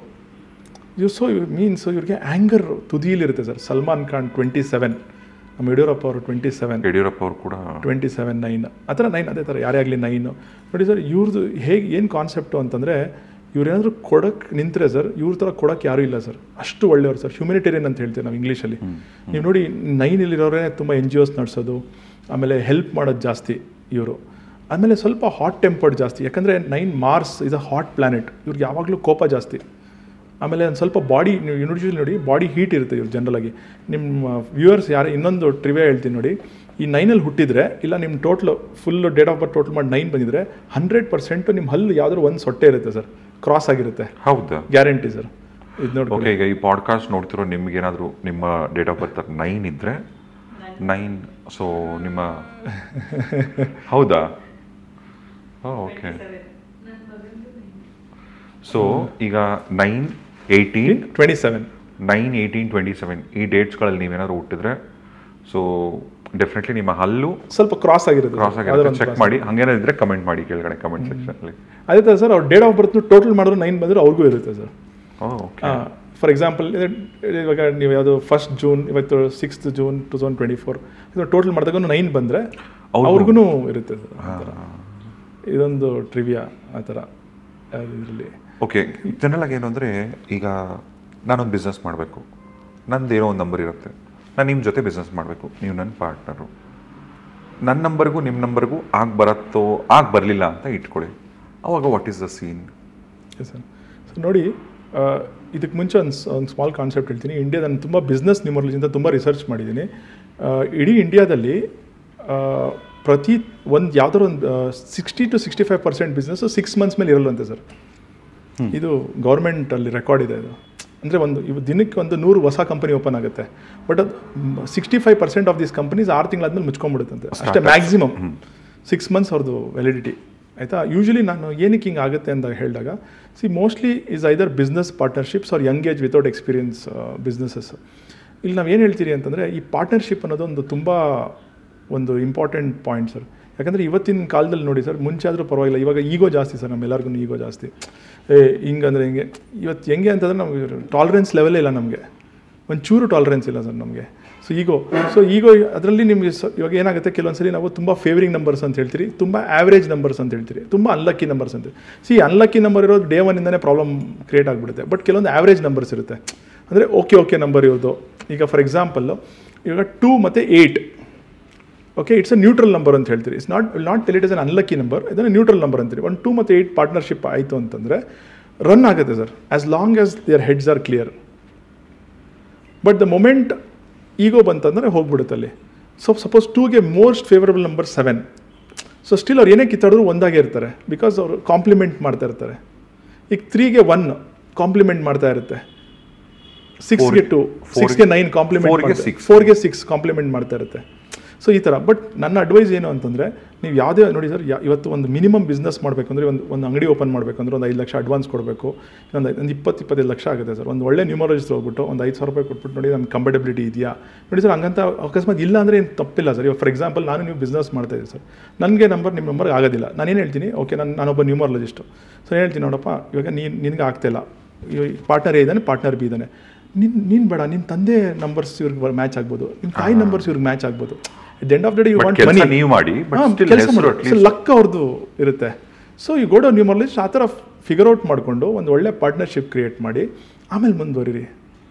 you so means ಇವ್ರಿಗೆ ಆ್ಯಂಗರ್ ತುದಿಯಲ್ಲಿರುತ್ತೆ sir Salman Khan twenty seven ನಮ್ಮ ಯಡಿಯೂರಪ್ಪ ಅವರು ಟ್ವೆಂಟಿ ಸೆವೆನ್ ಯಡಿಯೂರಪ್ಪ ಅವರು ಕೂಡ ಟ್ವೆಂಟಿ ಸೆವೆನ್ ನೈನ್ ಆ ಥರ ನೈನ್ ಅದೇ ಥರ ಯಾರೇ ಆಗಲಿ ನೈನು ನೋಡಿ ಸರ್ ಇವ್ರದ್ದು ಹೇಗೆ ಏನು ಕಾನ್ಸೆಪ್ಟು ಅಂತಂದರೆ ಇವ್ರೇನಾದರೂ ಕೊಡಕ್ಕೆ ನಿಂತರೆ ಸರ್ ಇವ್ರ ಥರ ಕೊಡಕ್ಕೆ ಯಾರೂ ಇಲ್ಲ ಸರ್ ಅಷ್ಟು ಒಳ್ಳೆಯವರು ಸರ್ ಹ್ಯುಮಿನಿಟೇರಿಯನ್ ಅಂತ ಹೇಳ್ತೀವಿ ನಾವು ಇಂಗ್ಲೀಷಲ್ಲಿ ನೀವು ನೋಡಿ ನೈನಲ್ಲಿರೋರೇ ತುಂಬ ಎನ್ ಜಿ ಒಸ್ ನಡೆಸೋದು ಆಮೇಲೆ ಹೆಲ್ಪ್ ಮಾಡೋದು ಜಾಸ್ತಿ ಇವರು ಆಮೇಲೆ ಸ್ವಲ್ಪ ಹಾಟ್ ಟೆಂಪರ್ಡ್ ಜಾಸ್ತಿ ಯಾಕಂದರೆ nine Mars is a hot planet ಇವ್ರಿಗೆ ಯಾವಾಗಲೂ ಕೋಪ ಜಾಸ್ತಿ ಆಮೇಲೆ ಒಂದು ಸ್ವಲ್ಪ ಬಾಡಿ ನೀವು ಯೂನಿವರ್ಸಿಟಿ ನೋಡಿ ಬಾಡಿ ಹೀಟ್ ಇರುತ್ತೆ ಇವ್ರು ಜನರಲಾಗಿ ನಿಮ್ಮ ವ್ಯೂವರ್ಸ್ ಯಾರು ಇನ್ನೊಂದು ಟ್ರಿವೇ ಹೇಳ್ತೀನಿ ನೋಡಿ ಈ ನೈನಲ್ಲಿ ಹುಟ್ಟಿದ್ರೆ ಇಲ್ಲ ನಿಮ್ಮ total full date of birth total ಮಾಡಿ ನೈನ್ ಬಂದಿದ್ರೆ ಹಂಡ್ರೆಡ್ ಪರ್ಸೆಂಟು ನಿಮ್ಮ ಹಲ್ಲು ಯಾವ್ದಾದ್ರು ಒಂದು ಸೊಟ್ಟೆ ಇರುತ್ತೆ ಸರ್ ಕ್ರಾಸ್ ಆಗಿರುತ್ತೆ ಹೌದಾ ಗ್ಯಾರಂಟಿ ಸರ್ ಇದು ನೋಡಿ ಓಕೆ ಈಗ ಈ ಪಾಡ್ಕಾಸ್ಟ್ ನೋಡ್ತಿರೋ ನಿಮ್ಗೇನಾದರೂ ನಿಮ್ಮ ಡೇಟ್ ಆಫ್ ಬರ್ತ್ ನೈನ್ ಇದ್ರೆ ನೈನ್ ಸೊ ನಿಮ್ಮ ಹೌದಾ ಓಕೆ ಸೊ ಈಗ nine eighteen twenty seven nine eighteen twenty seven ಈ ಡೇಟ್ಸ್ಗಳಲ್ಲಿ ನೀವೇನಾದ್ರು ಹುಟ್ಟಿದ್ರೆ ಸೊ ಡೆಫಿನೆಟ್ಲಿ ನಿಮ್ಮ ಹಲ್ಲು ಸ್ವಲ್ಪ ಕ್ರಾಸ್ ಆಗಿರುತ್ತೆ ಕ್ರಾಸ್ ಯಾವ್ದಾದ್ರು ಆಗಿರುತ್ತೆ ಒಂದು ಚೆಕ್ ಮಾಡಿ ಹಂಗೇನಾದ್ರು ಇದ್ರೆ ಕಮೆಂಟ್ ಮಾಡಿ ಕೆಳಗಡೆ ಕಮೆಂಟ್ ಸೆಕ್ಷನಲ್ಲಿ ಅದೇ ಥರ ಸರ್ ಅವ್ರ ಡೇಟ್ ಆಫ್ ಬರ್ತ್ ಟೋಟಲ್ ಮಾಡಿದ್ರು ನೈನ್ ಬಂದರೆ ಅವ್ರಿಗೂ ಇರುತ್ತೆ ಸರ್ ಓಕೆ ಫಾರ್ ಎಕ್ಸಾಂಪಲ್ ಇವಾಗ ನೀವು ಯಾವುದು ಫಸ್ಟ್ ಜೂನ್ ಇವತ್ತು sixth June two thousand twenty four ಇದು ಟೋಟಲ್ ಮಾಡಿದಾಗ ನೈನ್ ಬಂದರೆ ಅವ್ರಿಗೂ- ಅವ್ರಿಗೂ ಇರುತ್ತೆ ಸರ್ ಆ ಥರ ಇದೊಂದು ಟ್ರಿವಿಯಾ ಆ ಥರ ಇದರಲ್ಲಿ ಓಕೆ ಜನರಲ್ ಆಗಿ ಏನು ಅಂದರೆ ಈಗ ನಾನೊಂದು ಬಿಸ್ನೆಸ್ ಮಾಡಬೇಕು ನಂದು ಏನೋ ಒಂದು ನಂಬರ್ ಇರುತ್ತೆ ನಾನು ನಿಮ್ಮ ಜೊತೆ ಬಿಸ್ನೆಸ್ ಮಾಡಬೇಕು ನೀವು ನನ್ನ ಪಾರ್ಟ್ನರು ನನ್ನ ನಂಬರ್ಗೂ ನಿಮ್ಮ ನಂಬರ್ಗೂ ಆಗ ಬರತ್ತೋ ಆಗ ಬರಲಿಲ್ಲ ಅಂತ ಇಟ್ಕೊಳ್ಳಿ ಅವಾಗ what is the scene yes sir so ನೋಡಿ ಆ, ಇದಕ್ಕೆ ಮುಂಚೆ ಒಂದು ಒಂದು ಸ್ಮಾಲ್ ಕಾನ್ಸೆಪ್ಟ್ ಹೇಳ್ತೀನಿ ಇಂಡಿಯಾ ನಾನು ತುಂಬ ಬಿಸ್ನೆಸ್ ನ್ಯೂಮರ್ಲಿಂದ ತುಂಬ ರಿಸರ್ಚ್ ಮಾಡಿದ್ದೀನಿ ಆ, ಇಡೀ ಇಂಡಿಯಾದಲ್ಲಿ ಆ, ಪ್ರತಿ ಒಂದು ಯಾವ್ದಾದ್ರು ಒಂದು sixty two sixty five percent business six months ಮೇಲೆ ಇರಲ್ವಂತೆ ಸರ್ ಇದು ಗೌರ್ಮೆಂಟಲ್ಲಿ ರೆಕಾರ್ಡ್ ಇದೆ ಇದು ಅಂದರೆ ಒಂದು ಇವು ದಿನಕ್ಕೆ ಒಂದು ನೂರು ಹೊಸ ಕಂಪನಿ ಓಪನ್ ಆಗುತ್ತೆ ಬಟ್ ಅದು sixty five percent of these companies ಆರು ತಿಂಗಳಾದ್ಮೇಲೆ ಮುಚ್ಕೊಂಡ್ಬಿಡುತ್ತಂತೆ ಅಷ್ಟೇ ಮ್ಯಾಕ್ಸಿಮಮ್ ಸಿಕ್ಸ್ ಮಂತ್ಸ್ ಅವ್ರದ್ದು ವ್ಯಾಲಿಡಿಟಿ ಆಯಿತಾ ಯೂಶಲಿ ನಾನು ಏನಕ್ಕೆ ಹಿಂಗೆ ಆಗುತ್ತೆ ಅಂತ ಹೇಳಿದಾಗ see mostly is either business partnerships are young age without experience businesses ಇಲ್ಲಿ ನಾವು ಏನು ಹೇಳ್ತೀರಿ ಅಂತಂದರೆ ಈ ಪಾರ್ಟ್ನರ್ಶಿಪ್ ಅನ್ನೋದು ಒಂದು ತುಂಬ ಒಂದು ಇಂಪಾರ್ಟೆಂಟ್ ಪಾಯಿಂಟ್ ಸರ್ ಯಾಕಂದರೆ ಇವತ್ತಿನ ಕಾಲದಲ್ಲಿ ನೋಡಿ ಸರ್ ಮುಂಚೆ ಆದರೂ ಪರವಾಗಿಲ್ಲ ಇವಾಗ ಈಗೋ ಜಾಸ್ತಿ ಸರ್ ನಮ್ಮೆಲ್ಲರಿಗೂ ಈಗೋ ಜಾಸ್ತಿ ಏ ಹಿಂಗಂದ್ರೆ ಹಿಂಗೆ ಇವತ್ತು ಹೆಂಗೆ ಅಂತಂದರೆ ನಮಗೆ ಟಾಲರೆನ್ಸ್ ಲೆವೆಲೇ ಇಲ್ಲ ನಮಗೆ ಒಂಚೂರು ಟಾಲರೆನ್ಸ್ ಇಲ್ಲ ಸರ್ ನಮಗೆ ಸೊ ಈಗೋ ಸೊ ಈಗೋ ಅದರಲ್ಲಿ ನಿಮಗೆ ಸ ಇವಾಗ ಏನಾಗುತ್ತೆ ಕೆಲವೊಂದ್ಸಲಿ ನಾವು ತುಂಬ ಫೇವರಿಂಗ್ ನಂಬರ್ಸ್ ಅಂತ ಹೇಳ್ತೀರಿ ತುಂಬ ಆವ್ರೇಜ್ ನಂಬರ್ಸ್ ಅಂತ ಹೇಳ್ತೀರಿ ತುಂಬ ಅನ್ಲಕ್ಕಿ ನಂಬರ್ಸ್ ಅಂತ ಸಿ ಅನ್ಲಕ್ಕಿ ನಂಬರ್ ಇರೋದು ಡೇ ಒನ್ನಿಂದನೇ ಪ್ರಾಬ್ಲಮ್ ಕ್ರಿಯೇಟ್ ಆಗಿಬಿಡುತ್ತೆ ಬಟ್ ಕೆಲವೊಂದು ಆವ್ರೇಜ್ ನಂಬರ್ಸ್ ಇರುತ್ತೆ ಅಂದರೆ ಓಕೆ ಓಕೆ ನಂಬರ್ ಇರೋದು ಈಗ ಫಾರ್ ಎಕ್ಸಾಂಪಲ್ಲು ಇವಾಗ ಟೂ ಮತ್ತು eight okay it's a neutral number ಅಂತ ಹೇಳ್ತೀರಿ it's not will not tell it is un unlucky number ಇದನ್ನು ನ್ಯೂಟ್ರಲ್ ನಂಬರ್ ಅಂತೀರಿ ಒಂದು ಟೂ ಮತ್ತು ಏಯ್ಟ್ ಪಾರ್ಟ್ನರ್ಶಿಪ್ ಆಯಿತು ಅಂತಂದರೆ ರನ್ ಆಗುತ್ತೆ sir as long as their heads are clear but the moment ego ಬಂತಂದರೆ ಹೋಗ್ಬಿಡುತ್ತೆ ಅಲ್ಲಿ ಸೊ ಸಪೋಸ್ ಟೂಗೆ most favourable number seven so still ಅವ್ರು ಏನೇ ಕಿತ್ತಾಡಿದ್ರು ಒಂದಾಗೆ ಇರ್ತಾರೆ ಬಿಕಾಸ್ ಅವರು ಕಾಂಪ್ಲಿಮೆಂಟ್ ಮಾಡ್ತಾ ಇರ್ತಾರೆ ಈಗ ತ್ರೀಗೆ ಒನ್ ಕಾಂಪ್ಲಿಮೆಂಟ್ ಮಾಡ್ತಾ ಇರುತ್ತೆ ಸಿಕ್ಸ್ಗೆ ಟು ಸಿಕ್ಸ್ಗೆ ನೈನ್ Four ಗೆ ಕಾಂಪ್ಲಿಮೆಂಟ್ six. ಫೋರ್ಗೆ ಸಿಕ್ಸ್ ಕಾಂಪ್ಲಿಮೆಂಟ್ ಮಾಡ್ತಾ ಇರುತ್ತೆ ಸೊ ಈ ಥರ ಬಟ್ ನನ್ನ ಅಡ್ವೈಸ್ ಏನು ಅಂತಂದರೆ ನೀವು ಯಾವುದೇ ನೋಡಿ ಸರ್ ಯಾ- ಇವತ್ತು ಒಂದು ಮಿನಿಮಮ್ ಬಿಸ್ನೆಸ್ ಮಾಡಬೇಕಂದ್ರೆ ಒಂದು ಒಂದು ಅಂಗಡಿ ಓಪನ್ ಮಾಡಬೇಕಂದ್ರೆ ಒಂದು ಐದು ಲಕ್ಷ ಅಡ್ವಾನ್ಸ್ ಕೊಡಬೇಕು ಒಂದು ಒಂದು ಇಪ್ಪತ್ತು ಇಪ್ಪತ್ತೈದು ಲಕ್ಷ ಆಗುತ್ತೆ ಸರ್ ಒಂದು ಒಳ್ಳೆ ನ್ಯೂಮರಾಲಜಿಸ್ಟ್ ಹೋಗ್ಬಿಟ್ಟು ಒಂದು ಐದು ಸಾವಿರ ರೂಪಾಯಿ ಕೊಟ್ಬಿಟ್ಟು ನೋಡಿ ನಮ್ಮ ಕಂಪಟಬಿಲಿಟಿ ಇದೆಯಾ ನೋಡಿ ಸರ್ ಹಂಗಂತ ಅಕಸ್ಮಾತ್ ಇಲ್ಲ ಅಂದರೆ ಏನು ತಪ್ಪಿಲ್ಲ ಸರ್ ಇವಾಗ ಫಾರ್ ಎಕ್ಸಾಂಪಲ್ ನಾನು ನೀವು ಬಿಸ್ನೆಸ್ ಮಾಡ್ತಾ ಇದ್ದೀವಿ ಸರ್ ನನಗೆ ನಂಬರ್ ನಿಮ್ಮ ನಂಬರ್ಗೆ ಆಗೋದಿಲ್ಲ ನಾನೇನು ಹೇಳ್ತೀನಿ ಓಕೆ ನಾನು ನಾನೊಬ್ಬ ನ್ಯೂಮರಾಲಜಿಸ್ಟು ಸೊ ಏನು ಹೇಳ್ತೀನಿ ನೋಡಪ್ಪ ಇವಾಗ ನೀನು ನಿನಗೆ ಆಗ್ತಾಯಿಲ್ಲ ಪಾರ್ಟ್ನರ್ ಎ ಇದ್ದಾನೆ ಪಾರ್ಟ್ನರ್ ಬಿ ಇದ್ದಾನೆ ನಿನ್ ನೀನು ಬೇಡ ನಿನ್ನ ತಂದೆ ನಂಬರ್ಸ್ ಇವ್ರಿಗೆ ಮ್ಯಾಚ್ ಆಗ್ಬೋದು ನಿಮ್ಮ ತಾಯಿ ನಂಬರ್ಸ್ ಇವ್ರಿಗೆ ಮ್ಯಾಚ್ ಆಗ್ಬೋದು at end of the day you But want ಕೆಲ್ಸ ಮನಿ ನೀವು ಮಾಡಿ, but still ಕೆಲಸ ಹೆಸ್ರು ಮಾಡಿ at least- ಲಕ್ ಅವ್ರದ್ದು ಇರುತ್ತೆ ಸೊ ಈ ಗೋಡೋ ನ್ಯೂಮರ್ಲಿಸ್ಟ್ ಆ ಥರ ಫಿಗರ್ ಔಟ್ ಮಾಡಿಕೊಂಡು ಒಂದು ಒಳ್ಳೆ ಪಾರ್ಟ್ನರ್ಶಿಪ್ ಕ್ರಿಯೇಟ್ ಮಾಡಿ ಆಮೇಲೆ ಮುಂದುವರಿರಿ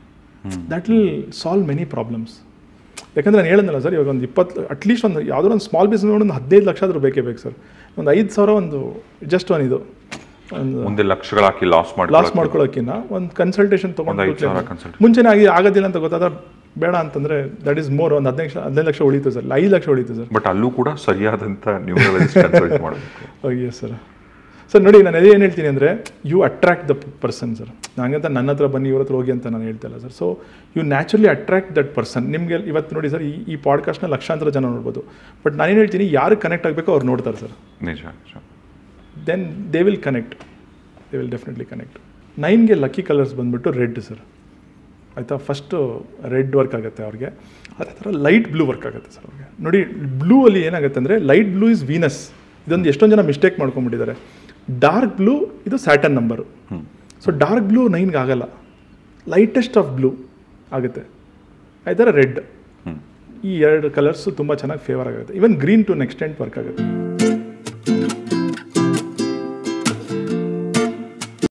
that will solve many problems ಯಾಕಂದ್ರೆ ನಾನು ಹೇಳಿದ್ನಲ್ಲ ಸರ್ ಇವಾಗ ಒಂದು ಇಪ್ಪತ್ತು ಅಟ್ಲೀಸ್ಟ್ ಒಂದು ಯಾವುದೋ ಒಂದು ಸ್ಮಾಲ್ ಬಿಸ್ನೆಸ್ ಒಂದು ಹದಿನೈದು ಲಕ್ಷ ಆದರೂ ಬೇಕೇ ಬೇಕು ಸರ್ ಒಂದು ಐದು ಸಾವಿರ ಒಂದು ಜಸ್ಟ್ ಒಂದು ಇದು ಒಂದು ಮುಂದೆ ಲಕ್ಷಗಳು ಹಾಕಿ ಲಾಸ್ ಮಾಡಿ ಲಾಸ್ ಮಾಡ್ಕೊಳ್ಳೋಕ್ಕಿಂತ ಒಂದು ಕನ್ಸಲ್ಟೇಷನ್ ಒಂದು ಐದು ಸಾವಿರ ತೊಗೊಂಡು consult. ಮುಂಚೆನೇ ಆಗಿ ಆಗೋದಿಲ್ಲ ಅಂತ ಗೊತ್ತಾದ್ರೆ ಬೇಡ ಅಂತಂದ್ರೆ ದಟ್ ಈಸ್ ಮೋರ್ ಒಂದು ಹದಿನೈದು ಲಕ್ಷ ಹದಿನೈದು ಲಕ್ಷ ಉಳಿತು ಸರ್ ಐದು ಲಕ್ಷ ಉಳಿತು ಸರ್ ಬಟ್ ಅಲ್ಲೂ ಕೂಡ ಸರಿಯಾದಂಥ ನ್ಯೂಮರಾಲಜಿಸ್ಟ್ ಕನ್ಸಲ್ಟ್ ಮಾಡಬೇಕು ಎಸ್ ಸರ್ ಸರ್ ನೋಡಿ ನಾನು ಅದೇ ಏನು ಹೇಳ್ತೀನಿ ಅಂದರೆ you attract the person sir ನಂಗಂತ ನನ್ನ ಹತ್ರ ಬನ್ನಿ ಇವ್ರ ಹತ್ರ ಹೋಗಿ ಅಂತ ನಾನು ಹೇಳ್ತಾ ಇಲ್ಲ sir so you naturally attract that person ನಿಮಗೆ ಇವತ್ತು ನೋಡಿ ಸರ್ ಈ ಈ ಪಾಡ್ಕಾಸ್ಟ್ನ ಲಕ್ಷಾಂತರ ಜನ ನೋಡ್ಬೋದು ಬಟ್ ನಾನೇನು ಹೇಳ್ತೀನಿ ಯಾರು ಕನೆಕ್ಟ್ ಆಗಬೇಕೋ ಅವ್ರು ನೋಡ್ತಾರೆ ಸರ್ ನಿಜ ನಿಜ then they will connect they will definitely connect ನೈನ್ಗೆ ಲಕ್ಕಿ ಕಲರ್ಸ್ ಬಂದ್ಬಿಟ್ಟು ರೆಡ್ ಸರ್ ಆಯಿತಾ ಫಸ್ಟು ರೆಡ್ ವರ್ಕ್ ಆಗುತ್ತೆ ಅವ್ರಿಗೆ ಅದೇ ಥರ ಲೈಟ್ ಬ್ಲೂ ವರ್ಕ್ ಆಗುತ್ತೆ ಸರ್ ಅವ್ರಿಗೆ ನೋಡಿ ಬ್ಲೂ ಅಲ್ಲಿ ಏನಾಗುತ್ತೆ ಅಂದರೆ ಲೈಟ್ ಬ್ಲೂ ಇಸ್ ವೀನಸ್ ಇದೊಂದು ಎಷ್ಟೊಂದು ಜನ ಮಿಸ್ಟೇಕ್ ಮಾಡ್ಕೊಂಡ್ಬಿಟ್ಟಿದ್ದಾರೆ ಡಾರ್ಕ್ ಬ್ಲೂ ಇದು Saturn number so dark blue ನೈನ್ಗೆ ಆಗಲ್ಲ ಲೈಟೆಸ್ಟ್ ಆಫ್ ಬ್ಲೂ ಆಗುತ್ತೆ ಆಯ್ತರ ರೆಡ್ ಹ್ಮ್. ಈ ಎರಡು ಕಲರ್ಸು ತುಂಬ ಚೆನ್ನಾಗಿ ಫೇವರ್ ಆಗುತ್ತೆ even green to an extent work ಆಗುತ್ತೆ